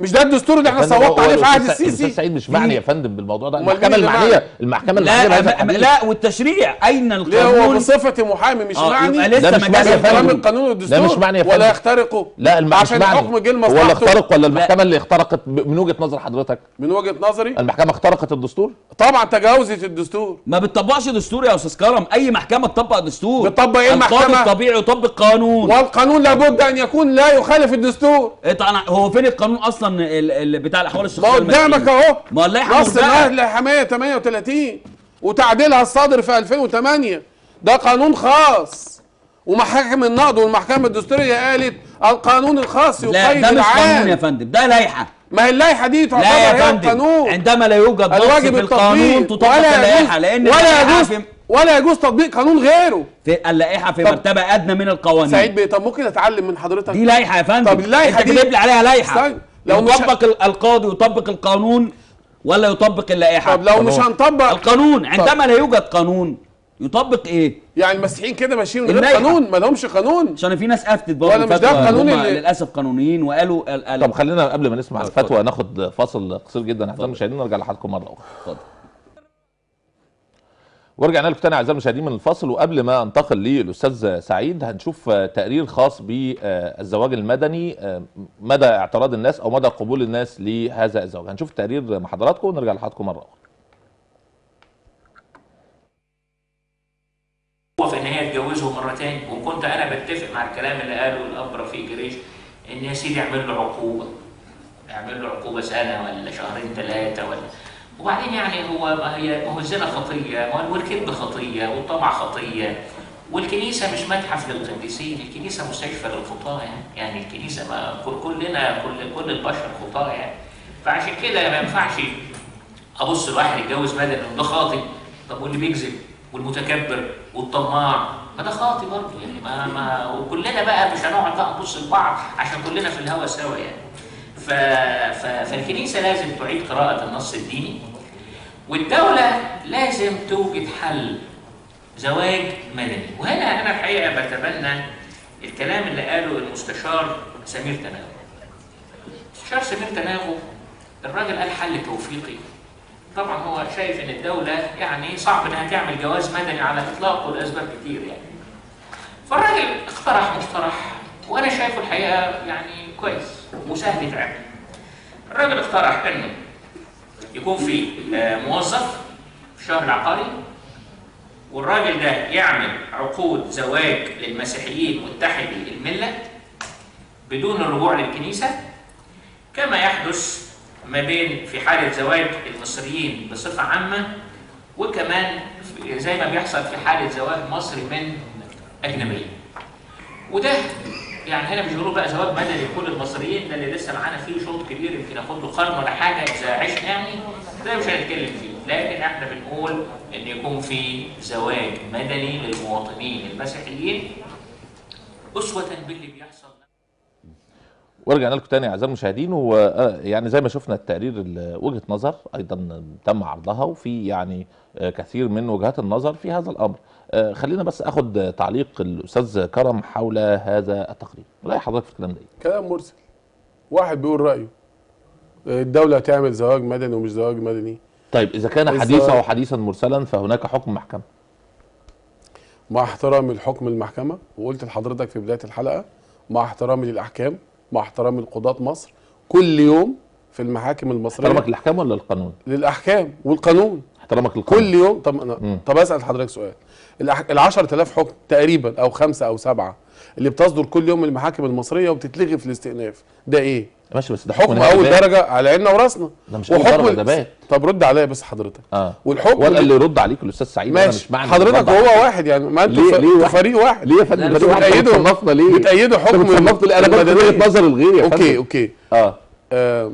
مش ده الدستور اللي احنا يا فندم، صوتنا هو عليه في عهد الأستاذ- السيسي الاستاذ سعيد مش معني يا فندم بالموضوع ده أمال مين المحكمه اللي المعنيه معني؟ المحكمه المعنيه بهذا لا الحديث. لا والتشريع اين ليه هو القانون بصفتي محامي مش آه، معني يبقى لسه لا، مش ما معنى جاش يا فندم. احترام القانون والدستور لا، مش معني يا ولا فندم. يخترقه لا الم- مش عشان معني الحكم جه هو اللي لمصلحته اخترق ولا المحكمه اللي اخترقت ب- من وجهه نظر حضرتك من وجهه نظري المحكمه اخترقت الدستور طبعا تجاوزت الدستور ما بتطبقش دستور يا استاذ كرم اي محكمه تطبق دستور بتطبق إيه القاضي المحكمة؟ الطبيعي يطبق قانون والقانون لابد ان يكون لا يخالف الدستور إيه طبعا هو فين القانون اصلا ال- ال- بتاع الاحوال ما الشخصيه قدامك المدنية؟ اهو ما اللائحه نص مرجعة. اللائحه 138 وتعديلها الصادر في 2008 ده قانون خاص ومحاكم النقد والمحكمه الدستوريه قالت القانون الخاص لا يقيد ده مش قانون يا العام فندم ده لائحه ما هي اللائحه دي تعتبر لا يا هي فندم القانون عندما لا يوجد نص الواجب في القانون التطبيق تطبق ولا اللائحه يجوز لان ولا اللائحة يجوز في, ولا يجوز تطبيق قانون غيره في اللائحه في طب- مرتبه ادنى من القوانين سعيد بيه طب ممكن اتعلم من حضرتك دي لائحه يا فندم طب اللائحة انت دي- كاتب لي عليها لائحه استنى. لو مش ه- يطبق ال- القاضي يطبق القانون ولا يطبق اللائحه طب لو مش هنطبق القانون عندما لا يوجد قانون يطبق ايه يعني المسيحيين كده ماشيين من غير اللائحة. قانون ما لهمش قانون عشان في ناس افتت برضه ولا مش ده فتوى القانون هم اللي- للاسف قانونيين وقالوا ال- ال- طب خلينا قبل ما نسمع اتفضل. الفتوى ناخد فاصل قصير جدا اعزائي المشاهدين ونرجع لحضراتكم مره اخرى اتفضل. ورجعنا لكم تاني اعزائي المشاهدين من الفاصل وقبل ما انتقل للاستاذ سعيد هنشوف آه، تقرير خاص بالزواج المدني آه، مدى اعتراض الناس او مدى قبول الناس لهذا الزواج هنشوف التقرير مع حضراتكم ونرجع لحضراتكم مره اخرى هو في النهايه اتجوزه مره تاني وكنت انا بتفق مع الكلام اللي قاله الاب رفيق جريش ان يا سيدي اعمل له عقوبه اعمل له عقوبه سنه ولا شهرين ثلاثه ولا وبعدين يعني هو ما هي ما هو الزنا خطيه ما هو والكذب خطيه والطمع خطيه والكنيسه مش متحف للقديسين الكنيسه مستشفى للخطاه يعني يعني الكنيسه ما كل- كلنا كل كل البشر خطاه يعني فعشان كده ما ينفعش ابص لواحد يتجوز بدل إنه ده خاطي طب واللي بيكذب والمتكبر والطماع ما ده خاطي برضه يعني ما ما وكلنا بقى مش هنقعد بقى نبص لبعض عشان كلنا في الهوا سوا يعني ف... ف... فالكنيسه لازم تعيد قراءه النص الديني والدوله لازم توجد حل زواج مدني وهنا انا الحقيقه بتبنى الكلام اللي قاله المستشار سمير تناغو المستشار سمير تناغو الراجل قال حل توفيقي طبعا هو شايف ان الدوله يعني صعب انها تعمل جواز مدني على اطلاقه لاسباب كتير يعني فالراجل اقترح مقترح وانا شايفه الحقيقه يعني كويس وسهل يتعمل الراجل اقترح انه يكون في آه، موظف في الشهر العقاري والراجل ده يعمل عقود زواج للمسيحيين متحدي المله بدون الرجوع للكنيسه كما يحدث ما بين في حالة زواج المصريين بصفة عامة وكمان في- زي ما بيحصل في حالة زواج مصري من أجنبيين وده يعني هنا مش بيقولوا بقى زواج مدني لكل المصريين ده اللي لسه معانا فيه شوط كبير يمكن ياخد له قرن ولا حاجة إذا عشنا يعني ده مش هنتكلم فيه لكن احنا بنقول إن يكون في زواج مدني للمواطنين المسيحيين أسوة باللي بيحصل ورجعنا لكم تاني اعزائي المشاهدين ويعني زي ما شفنا التقرير ال- وجهه نظر ايضا تم عرضها وفي يعني آه، كثير من وجهات النظر في هذا الامر آه، خلينا بس اخد آه، تعليق الاستاذ كرم حول هذا التقرير راي حضرتك في الكلام ده إيه؟ كلام مرسل واحد بيقول رايه الدوله تعمل زواج مدني ومش زواج مدني طيب اذا كان الزواج- حديثا وحديثا مرسلا فهناك حكم محكمه مع احترامي لحكم المحكمه وقلت لحضرتك في بدايه الحلقه مع احترامي للاحكام مع احترامي لقضاة مصر كل يوم في المحاكم المصريه احترامك للاحكام ولا القانون؟ للاحكام والقانون احترامك للقانون كل يوم طب أنا مم. طب اسال حضرتك سؤال ال 10000 حكم تقريبا او خمسه او سبعه اللي بتصدر كل يوم من المحاكم المصريه وبتتلغي في الاستئناف ده ايه؟ ماشي بس ده حكم نهائي اول بات. درجه على عيننا وراسنا ده مش اول درجه ده بات طب رد عليا بس حضرتك اه والحكم ولا اللي- اللي يرد عليك الاستاذ سعيد أنا ماشي مش معنى حضرتك الرد هو عليك. واحد يعني ما انتوا ليه- ف- ليه انتوا واحد؟ فريق واحد ليه يا فندم لا، فريق واحد بتأيدوا- بتصنفنا ليه؟ بتأيدوا حكم بتصنفنا ليه؟ انا بقول المدنية. وجهه نظر الغير يا اوكي فندم. اوكي اه آه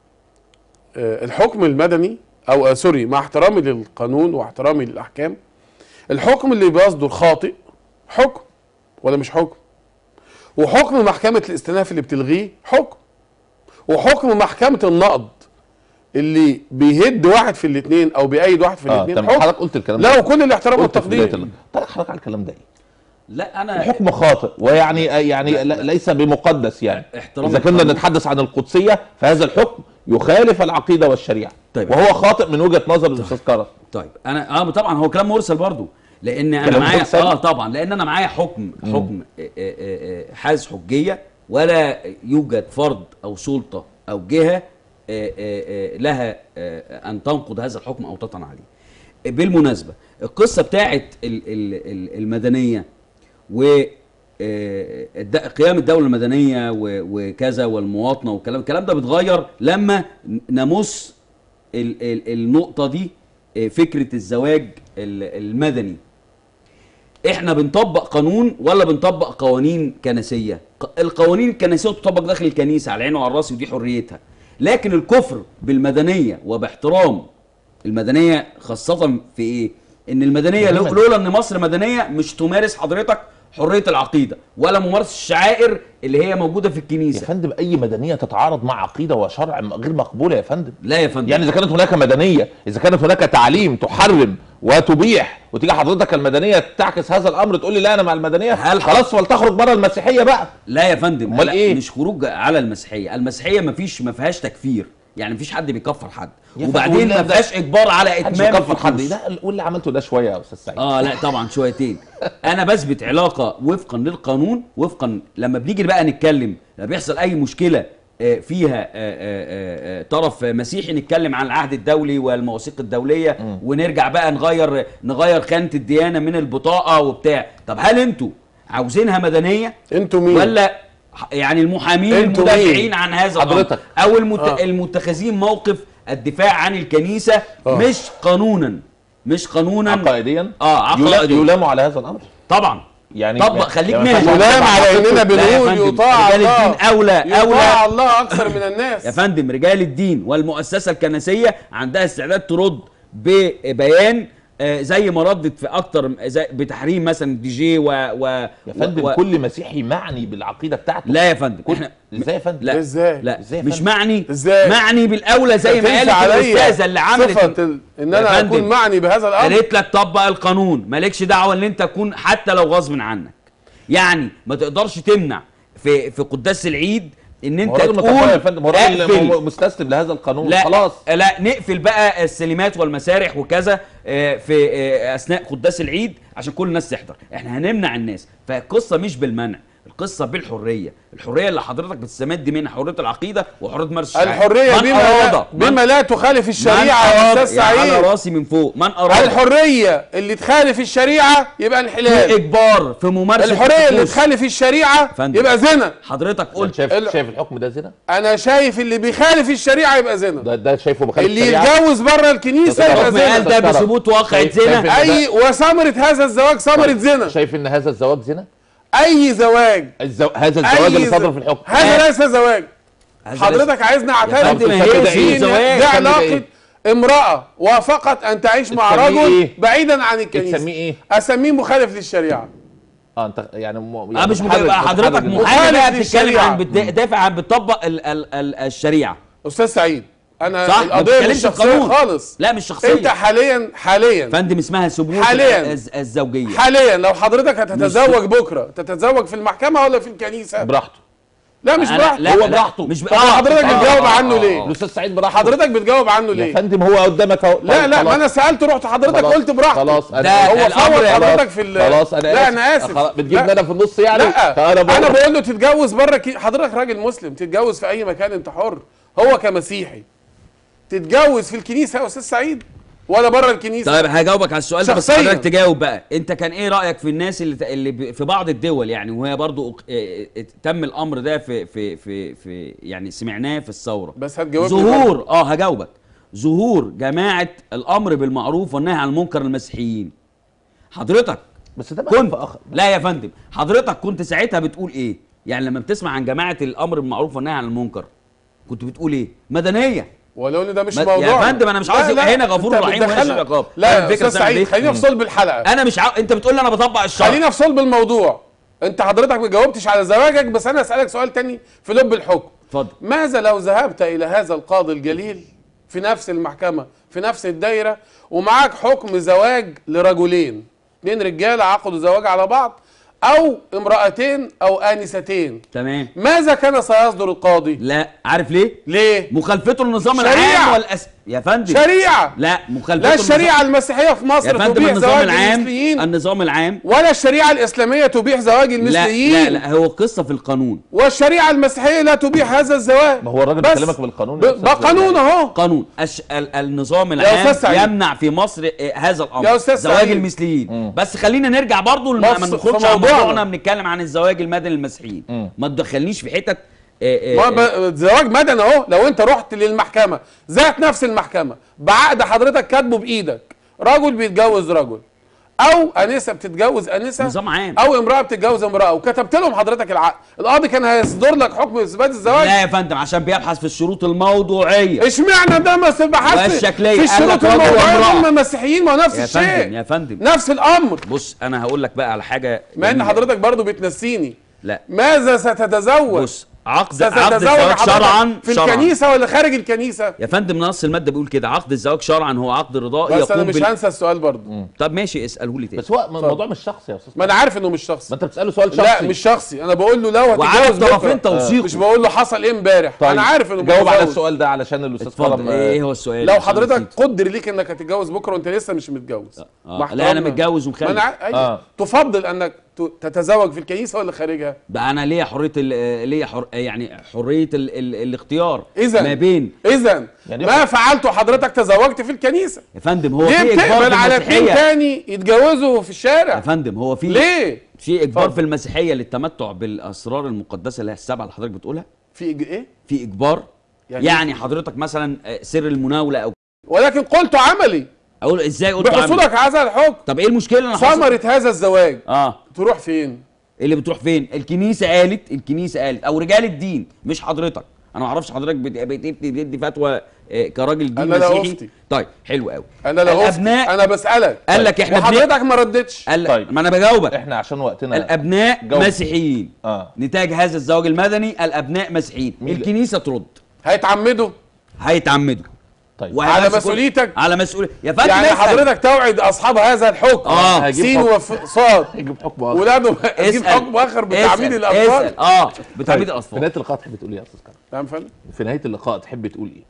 آه الحكم المدني او آه سوري مع احترامي للقانون واحترامي للاحكام الحكم اللي بيصدر خاطئ حكم ولا مش حكم وحكم محكمة الاستئناف اللي بتلغيه حكم وحكم محكمة النقض اللي بيهد واحد في الاثنين او بيأيد واحد في اه الاثنين تمام حكم حضرتك قلت الكلام لا وكل الاحترام قلت في بداية والتقدير ال- طيب حضرتك على الكلام ده ايه؟ لا انا الحكم خاطئ ويعني يعني ل- ليس بمقدس يعني احترام اذا كنا القانون. نتحدث عن القدسيه فهذا الحكم يخالف العقيده والشريعه طيب. وهو خاطئ من وجهه نظر الاستاذ كرم طيب انا اه طبعا هو كلام مرسل برضو لان انا كلام معايا مرسل؟ اه طبعا لان انا معايا حكم حكم آه، آه، آه، حاز حجيه ولا يوجد فرد او سلطه او جهه آه، آه، آه، لها آه، ان تنقض هذا الحكم او تطعن عليه بالمناسبه القصه بتاعت ال- ال- ال- المدنيه و آه، الد- قيام الدوله المدنيه و- وكذا والمواطنه والكلام الكلام ده بيتغير لما ن- نمس ال- ال- النقطه دي آه، فكره الزواج ال- المدني احنا بنطبق قانون ولا بنطبق قوانين كنسيه ق- القوانين الكنسيه تطبق داخل الكنيسه على عيني وعلى راسي ودي حريتها لكن الكفر بالمدنيه وباحترام المدنيه خاصه في ايه ان المدنيه لو- لولا ان مصر مدنيه مش تمارس حضرتك حريه العقيده ولا ممارسه الشعائر اللي هي موجوده في يا الكنيسه فندم اي مدنيه تتعارض مع عقيده وشرع غير مقبوله يا فندم لا يا فندم يعني اذا كانت هناك مدنيه اذا كانت هناك تعليم تحرم وتبيح وتيجي حضرتك المدنيه تعكس هذا الامر تقول لي لا انا مع المدنيه هل- خلاص فلتخرج بره المسيحيه بقى لا يا فندم أمال لا إيه؟ مش خروج على المسيحيه المسيحيه ما فيش ما فيهاش تكفير يعني مفيش حد بيكفر حد يا وبعدين فندم، ما ده- فيهاش اجبار على محدش اتمام يكفر حد الطقوس. ده واللي عملته ده شويه يا استاذ سعيد اه لا طبعا شويتين انا بثبت علاقه وفقا للقانون وفقا لما بنيجي بقى نتكلم لما بيحصل اي مشكله آه، فيها آه، آه، آه، طرف مسيحي نتكلم عن العهد الدولي والمواثيق الدوليه ونرجع بقى نغير نغير خانه الديانه من البطاقه وبتاع طب هل انتوا عاوزينها مدنيه انتوا مين؟ ولا ح- يعني المحامين انتوا المدافعين مين؟ عن هذا الأمر. حضرتك. او المت... آه. المتخذين موقف الدفاع عن الكنيسه آه. مش قانونا مش قانونا عقائديا اه يلا- عقائديا يلاموا على هذا الامر طبعا يعني طبق يعني خليك ما مهني. ينفعش يلام أطبق على عقيدته. اننا لا يا بنقول فندم، يطاع رجال الله الدين أولى- يطاع أولى. الله اكثر من الناس يا فندم رجال الدين والمؤسسه الكنسيه عندها استعداد ترد ببيان آه، زي ما ردت في اكتر زي بتحريم مثلا الدي جي و, و يا فندم و... كل مسيحي معني بالعقيده بتاعته لا يا فندم كل... احنا ازاي يا فندم لا ازاي؟ لا ازاي يا مش فندم؟ معني ازاي؟ معني بالاولى زي ما تنسى قالت عليا الاستاذه اللي عملت صفة ال- ان يا انا فندم، اكون معني بهذا الامر قالت لك طبق القانون مالكش دعوه ان انت تكون حتى لو غصب عنك يعني ما تقدرش تمنع في في قداس العيد ان هو انت راجل متفاهم يا تقول فندم هو راجل اقفل. م- مستسلم لهذا القانون لا خلاص لا نقفل بقى السينمات والمسارح وكذا آه، في آه، اثناء قداس العيد عشان كل الناس تحضر احنا هنمنع الناس فالقصه مش بالمنع القصه بالحريه الحريه اللي حضرتك بتستمد منها حريه العقيده وحريه ممارسه الشعائر. الحريه من بما لا, أراد- من- بما لا تخالف من الشريعه يا أراد- استاذ على سعيد راسي من فوق من اراد الحريه اللي تخالف الشريعه يبقى في انحلال اجبار في ممارسه الحريه اللي الطقوس. تخالف الشريعه فندم. يبقى زنا حضرتك قلت قلت شايف ال- شايف الحكم ده زنا انا شايف اللي بيخالف الشريعه يبقى زنا ده ده شايفه مخالف اللي الشريعة؟ يتجوز بره الكنيسه طب يبقى الحكم قال زنا ده بثبوت واقعة شايف- شايف زنا إن ده- اي وثمره هذا الزواج ثمره زنا شايف ان هذا الزواج زنا اي زواج الزو... هذا الزواج أي اللي صدر ز- في الحكم هذا ليس زواج هذا حضرتك عايزني فندم، اعترف هي كده دي إيه؟ زواج. ده كده علاقه إيه؟ امراه وافقت ان تعيش مع تسميه رجل إيه؟ بعيدا عن الكنيسه تسميه ايه؟ اسميه مخالف للشريعه اه انت يعني, م... اه يعني مش متحرج- بتبقى حضرتك متحرج جداً. محامي بقى مخالف بتتكلم للشريعة. عن بتدافع عن بتطبق ال ال ال الشريعه استاذ سعيد انا صح ما القضيه مش بتتكلمش شخصيه القانون خالص لا مش انت شخصيه حاليا حاليا فندم اسمها ثبوت حالياً. الز- الزوجيه حاليا لو حضرتك هتتزوج بكره تتزوج في المحكمه ولا في الكنيسه براحته لا مش أنا- براحته لا هو لا براحته. مش ب... طب حضرتك آه، بتجاوب آه، عنه آه، ليه؟ آه. الاستاذ سعيد براحته حضرتك بتجاوب عنه يا ليه فندم هو قدامك اهو لا لا خلاص. ما انا سالت رحت حضرتك خلاص. قلت براحته خلاص ده انا هو الأمر فوت خلاص. حضرتك في ال- خلاص انا لا انا اسف خلاص بتجيبني لا. انا في النص يعني لا انا انا بقول بقول له تتجوز بره كي... حضرتك راجل مسلم تتجوز في اي مكان انت حر هو كمسيحي تتجوز في الكنيسه يا استاذ سعيد ولا بره الكنيسه طيب هجاوبك على السؤال ده بس شخصياً. حضرتك تجاوب بقى انت كان ايه رايك في الناس اللي اللي ب- في بعض الدول يعني وهي برضو أق- اه- اه- تم الامر ده في في في في يعني سمعناه في الثوره بس هتجاوبني ظهور اه هجاوبك ظهور جماعه الامر بالمعروف والنهي عن المنكر المسيحيين حضرتك بس ده كنت ملف اخر لا يا فندم حضرتك كنت ساعتها بتقول ايه يعني لما بتسمع عن جماعه الامر بالمعروف والنهي عن المنكر كنت بتقول ايه مدنيه ولو ان ده مش ما- موضوع يا فندم أنا مش عاوز يبقى هنا غفور رحيم وهنا شيء عقاب. لا فاهم يا الفكرة استاذ بتعمل سعيد إيه؟ خلينا في صلب الحلقه انا مش عاو... انت بتقول لي انا بطبق الشرع خلينا في صلب الموضوع انت حضرتك ما جاوبتش على زواجك بس انا اسالك سؤال تاني في لب الحكم اتفضل ماذا لو ذهبت الى هذا القاضي الجليل في نفس المحكمه في نفس الدايره ومعاك حكم زواج لرجلين اتنين رجاله عقدوا زواج على بعض او امرأتين او آنستين تمام ماذا كان سيصدر القاضي لا عارف ليه ليه مخالفته للنظام شريعة. العام والأس... يا فندم شريعة لا مخالفته لا للنظام- الشريعة المسيحية في يا مصر فندم تبيح النظام زواج العام المثليين النظام العام ولا الشريعة الإسلامية تبيح زواج لا المثليين لا لا هو قصه في القانون والشريعة المسيحية لا تبيح هذا الزواج ما هو الراجل بس بيكلمك بالقانون ب- يا أستاذ بقانون اهو قانون أش... ال... النظام يا العام أستاذ سعيد. يمنع في مصر آه، هذا الامر يا أستاذ زواج سعيد. المثليين بس خلينا نرجع برضو لما بص، ما في نخرجش عن موضوعنا. موضوعنا بنتكلم عن الزواج المدني للمسيحيين مم. ما تدخلنيش في حتت آه، ما آه، ب... زواج مدني اهو لو انت رحت للمحكمة ذات نفس المحكمة بعقد حضرتك كاتبه بايدك رجل بيتجوز رجل او انسه بتتجوز انسه نظام عام. او امراه بتتجوز امراه وكتبت لهم حضرتك العقد القاضي كان هيصدر لك حكم اثبات الزواج لا يا فندم عشان بيبحث في الشروط الموضوعيه اشمعنى ده ما بحث والشكلية. في قال الشروط لك رجل الموضوعيه وامرأة. هم مسيحيين ما هو نفس يا الشيء فندم يا فندم نفس الامر بص انا هقول لك بقى على حاجه مع ان جميلة. حضرتك برضو بتنسيني لا ماذا ستتزوج بص عقد عقد ستتزوج الزواج حضرتك شرعا في شرعا الكنيسه ولا خارج الكنيسه يا فندم نص الماده بيقول كده عقد الزواج شرعا هو عقد رضائي بس انا يقوم مش بال... هنسى السؤال برضو طب ماشي اساله لي تاني بس هو الموضوع مش شخصي يا استاذ ما انا عارف انه مش شخصي ما انت بتساله سؤال شخصي لا مش شخصي انا بقول له لو وعلى هتتجوز الطرفين بكره توثيقه. مش بقول له حصل ايه امبارح طيب انا عارف انه جاوب على متجوز. السؤال ده علشان الاستاذ اتفضل كرم ايه هو السؤال لو عشان حضرتك نسيت. قدر ليك انك هتتجوز بكره وانت لسه مش متجوز آه. مع لا احترامنا. انا متجوز ما ومخلف انا ع- أيوة. آه. تفضل انك ت- تتزوج في الكنيسه ولا خارجها بقى انا ليا حريه ال- ليا حر... يعني حريه ال... ال... الاختيار إذن. ما بين اذا يعني ما فعلته حضرتك تزوجت في الكنيسه يا فندم هو ليه في اجبار بتقبل في على اتنين المسيحيه تاني يتجوزوا في يا الشارع فندم هو في ليه في اجبار اتفضل. في المسيحيه للتمتع بالاسرار المقدسه اللي هي السبعه اللي حضرتك بتقولها في إج- ايه في اجبار يعني يعني, يعني حضرتك مثلا آه، سر المناوله او ولكن قلت عملي اقول ازاي قلت عمل؟ بحصولك هذا الحكم طب ايه المشكله انا حصل- ثمره هذا الزواج اه تروح فين اللي بتروح فين الكنيسه قالت الكنيسه قالت او رجال الدين مش حضرتك انا ما اعرفش حضرتك بت- بتفتي بتدي فتوى آه، كراجل دين أنا لا مسيحي أفتي. طيب حلو قوي انا لا أفتي. الابناء انا بسالك قال لك احنا بن- وحضرتك ما ردتش قال لك طيب. ما انا بجاوبك احنا عشان وقتنا الابناء جاوب. مسيحيين اه نتاج هذا الزواج المدني الابناء مسيحيين مين اللي- الكنيسه ترد هيتعمدوا هيتعمدوا طيب وهيمسكوا- على مسؤوليتك؟ على مسؤوليه يا فندم يعني اسأل. حضرتك توعد اصحاب هذا الحكم آه. هجيب سين حكم. وصاد يجيب حكم اخر ولاده هتجيب اسأل. حكم اخر بتعميد اسأل. الاطفال اسأل. اه بتعميد في الاطفال نهايه اللقاء تحب تقول ايه يا استاذ كرم تمام فندم في نهايه اللقاء تحب تقول ايه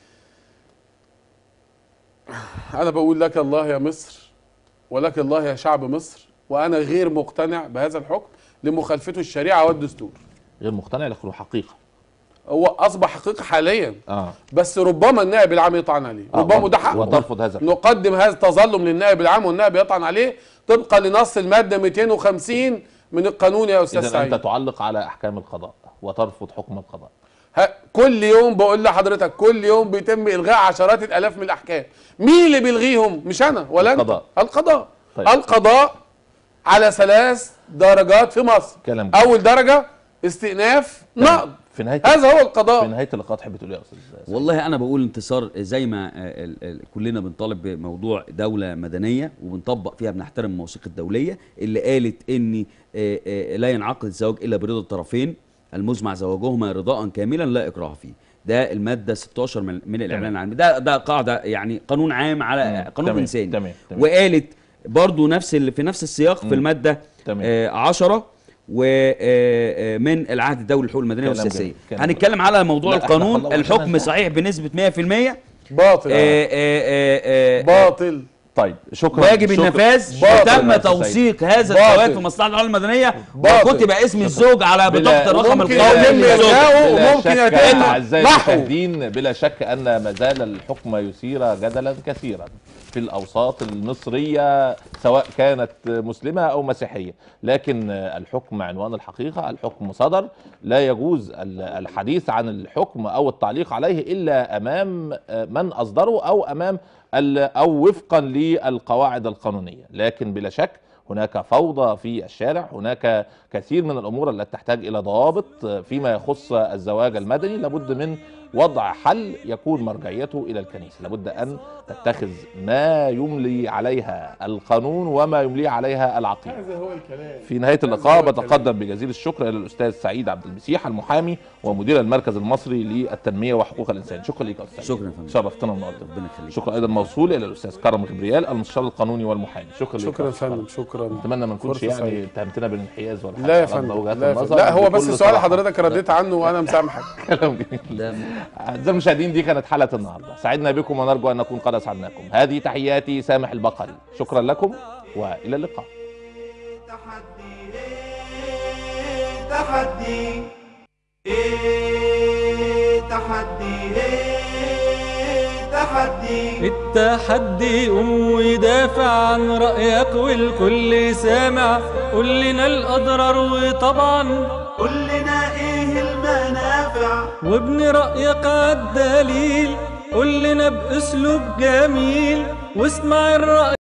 انا بقول لك الله يا مصر ولك الله يا شعب مصر وانا غير مقتنع بهذا الحكم لمخالفته الشريعه والدستور غير مقتنع لكنه حقيقه هو اصبح حقيقه حاليا اه بس ربما النائب العام يطعن عليه آه، ربما وت- ده حقه وترفض هذا الحكم. نقدم هذا التظلم للنائب العام والنائب يطعن عليه طبقا لنص الماده 250 من القانون يا استاذ اذا سعيد انت تعلق على احكام القضاء وترفض حكم القضاء ها كل يوم بقول لحضرتك كل يوم بيتم الغاء عشرات الالاف من الاحكام مين اللي بيلغيهم مش انا ولا انت القضاء. القضاء طيب. القضاء على ثلاث درجات في مصر كلام جميل. اول درجه استئناف نقض في نهايه هذا هو في القضاء نهايه اللقاء تحب تقول ايه يا استاذ سعيد؟ والله انا بقول انتصار زي ما آه، ال- ال- كلنا بنطالب بموضوع دوله مدنيه وبنطبق فيها بنحترم المواثيق الدوليه اللي قالت ان آه، آه، لا ينعقد الزواج الا برضا الطرفين المزمع زواجهما رضاء كاملا لا اكراه فيه ده الماده 16 من, من الاعلان العام ده ده قاعده يعني قانون عام على مم. قانون تمام، انساني تمام، تمام. وقالت برضو نفس ال- في نفس السياق في الماده تمام. آه 10 ومن العهد الدولي للحقوق المدنيه كلام والسياسيه جميل، كلام هنتكلم على موضوع لا، إحنا القانون خلاص الحكم عشان- صحيح بنسبه 100% باطل آه، آه، آه، آه، باطل طيب شكرا واجب شكرا. النفاذ شكراً وتم يا أستاذ سعيد. توثيق هذا باطل. الزواج في مصلحه الدوله المدنيه باطل. وكتب اسم الزوج على بلا- بطاقه الرقم وممكن القومي يتم للزوج إلغاؤه بلا وممكن شك يتم اعزائي محو. المشاهدين بلا شك ان ما زال الحكم يثير جدلا كثيرا في الاوساط المصريه سواء كانت مسلمه او مسيحيه لكن الحكم عنوان الحقيقه الحكم صدر لا يجوز ال- الحديث عن الحكم او التعليق عليه الا امام من اصدره او امام ال- او وفقا للقواعد القانونيه لكن بلا شك هناك فوضى في الشارع هناك كثير من الامور التي تحتاج الى ضوابط فيما يخص الزواج المدني لابد من وضع حل يكون مرجعيته الى الكنيسه لابد ان تتخذ ما يملي عليها القانون وما يملي عليها العقيده هذا هو الكلام في نهايه هو اللقاء الكلام. بتقدم بجزيل الشكر الى الاستاذ سعيد عبد المسيح المحامي ومدير المركز المصري للتنميه وحقوق الانسان شكرا لك يا استاذ شكرا يا فندم شرفتنا النهارده ربنا يخليك شكرا ايضا موصول الى الاستاذ كرم غبريال المستشار القانوني والمحامي شكرا لك يا شكرا يا أستاذ كرم. فندم شكرا شكرا اتمنى ما نكونش فرصة يعني سعيدة. اتهمتنا بالانحياز ولا حاجه لا يا عرضنا فندم وجهات لا, يا النظر فندم. لا هو بس بكل السؤال صراحة. حضرتك رديت عنه وانا مسامحك كلام جميل ده أعزائي المشاهدين دي كانت حلقة النهاردة سعدنا بكم ونرجو أن نكون قد أسعدناكم هذه تحياتي سامح البقري شكرا لكم وإلى اللقاء تحدي إيه تحدي إيه تحدي إيه تحدي التحدي قوم ودافع عن رأيك والكل سامع قول لنا الأضرار وطبعا قول لنا إيه المنافع وابن رأيك عالدليل قول لنا بأسلوب جميل واسمع الرأي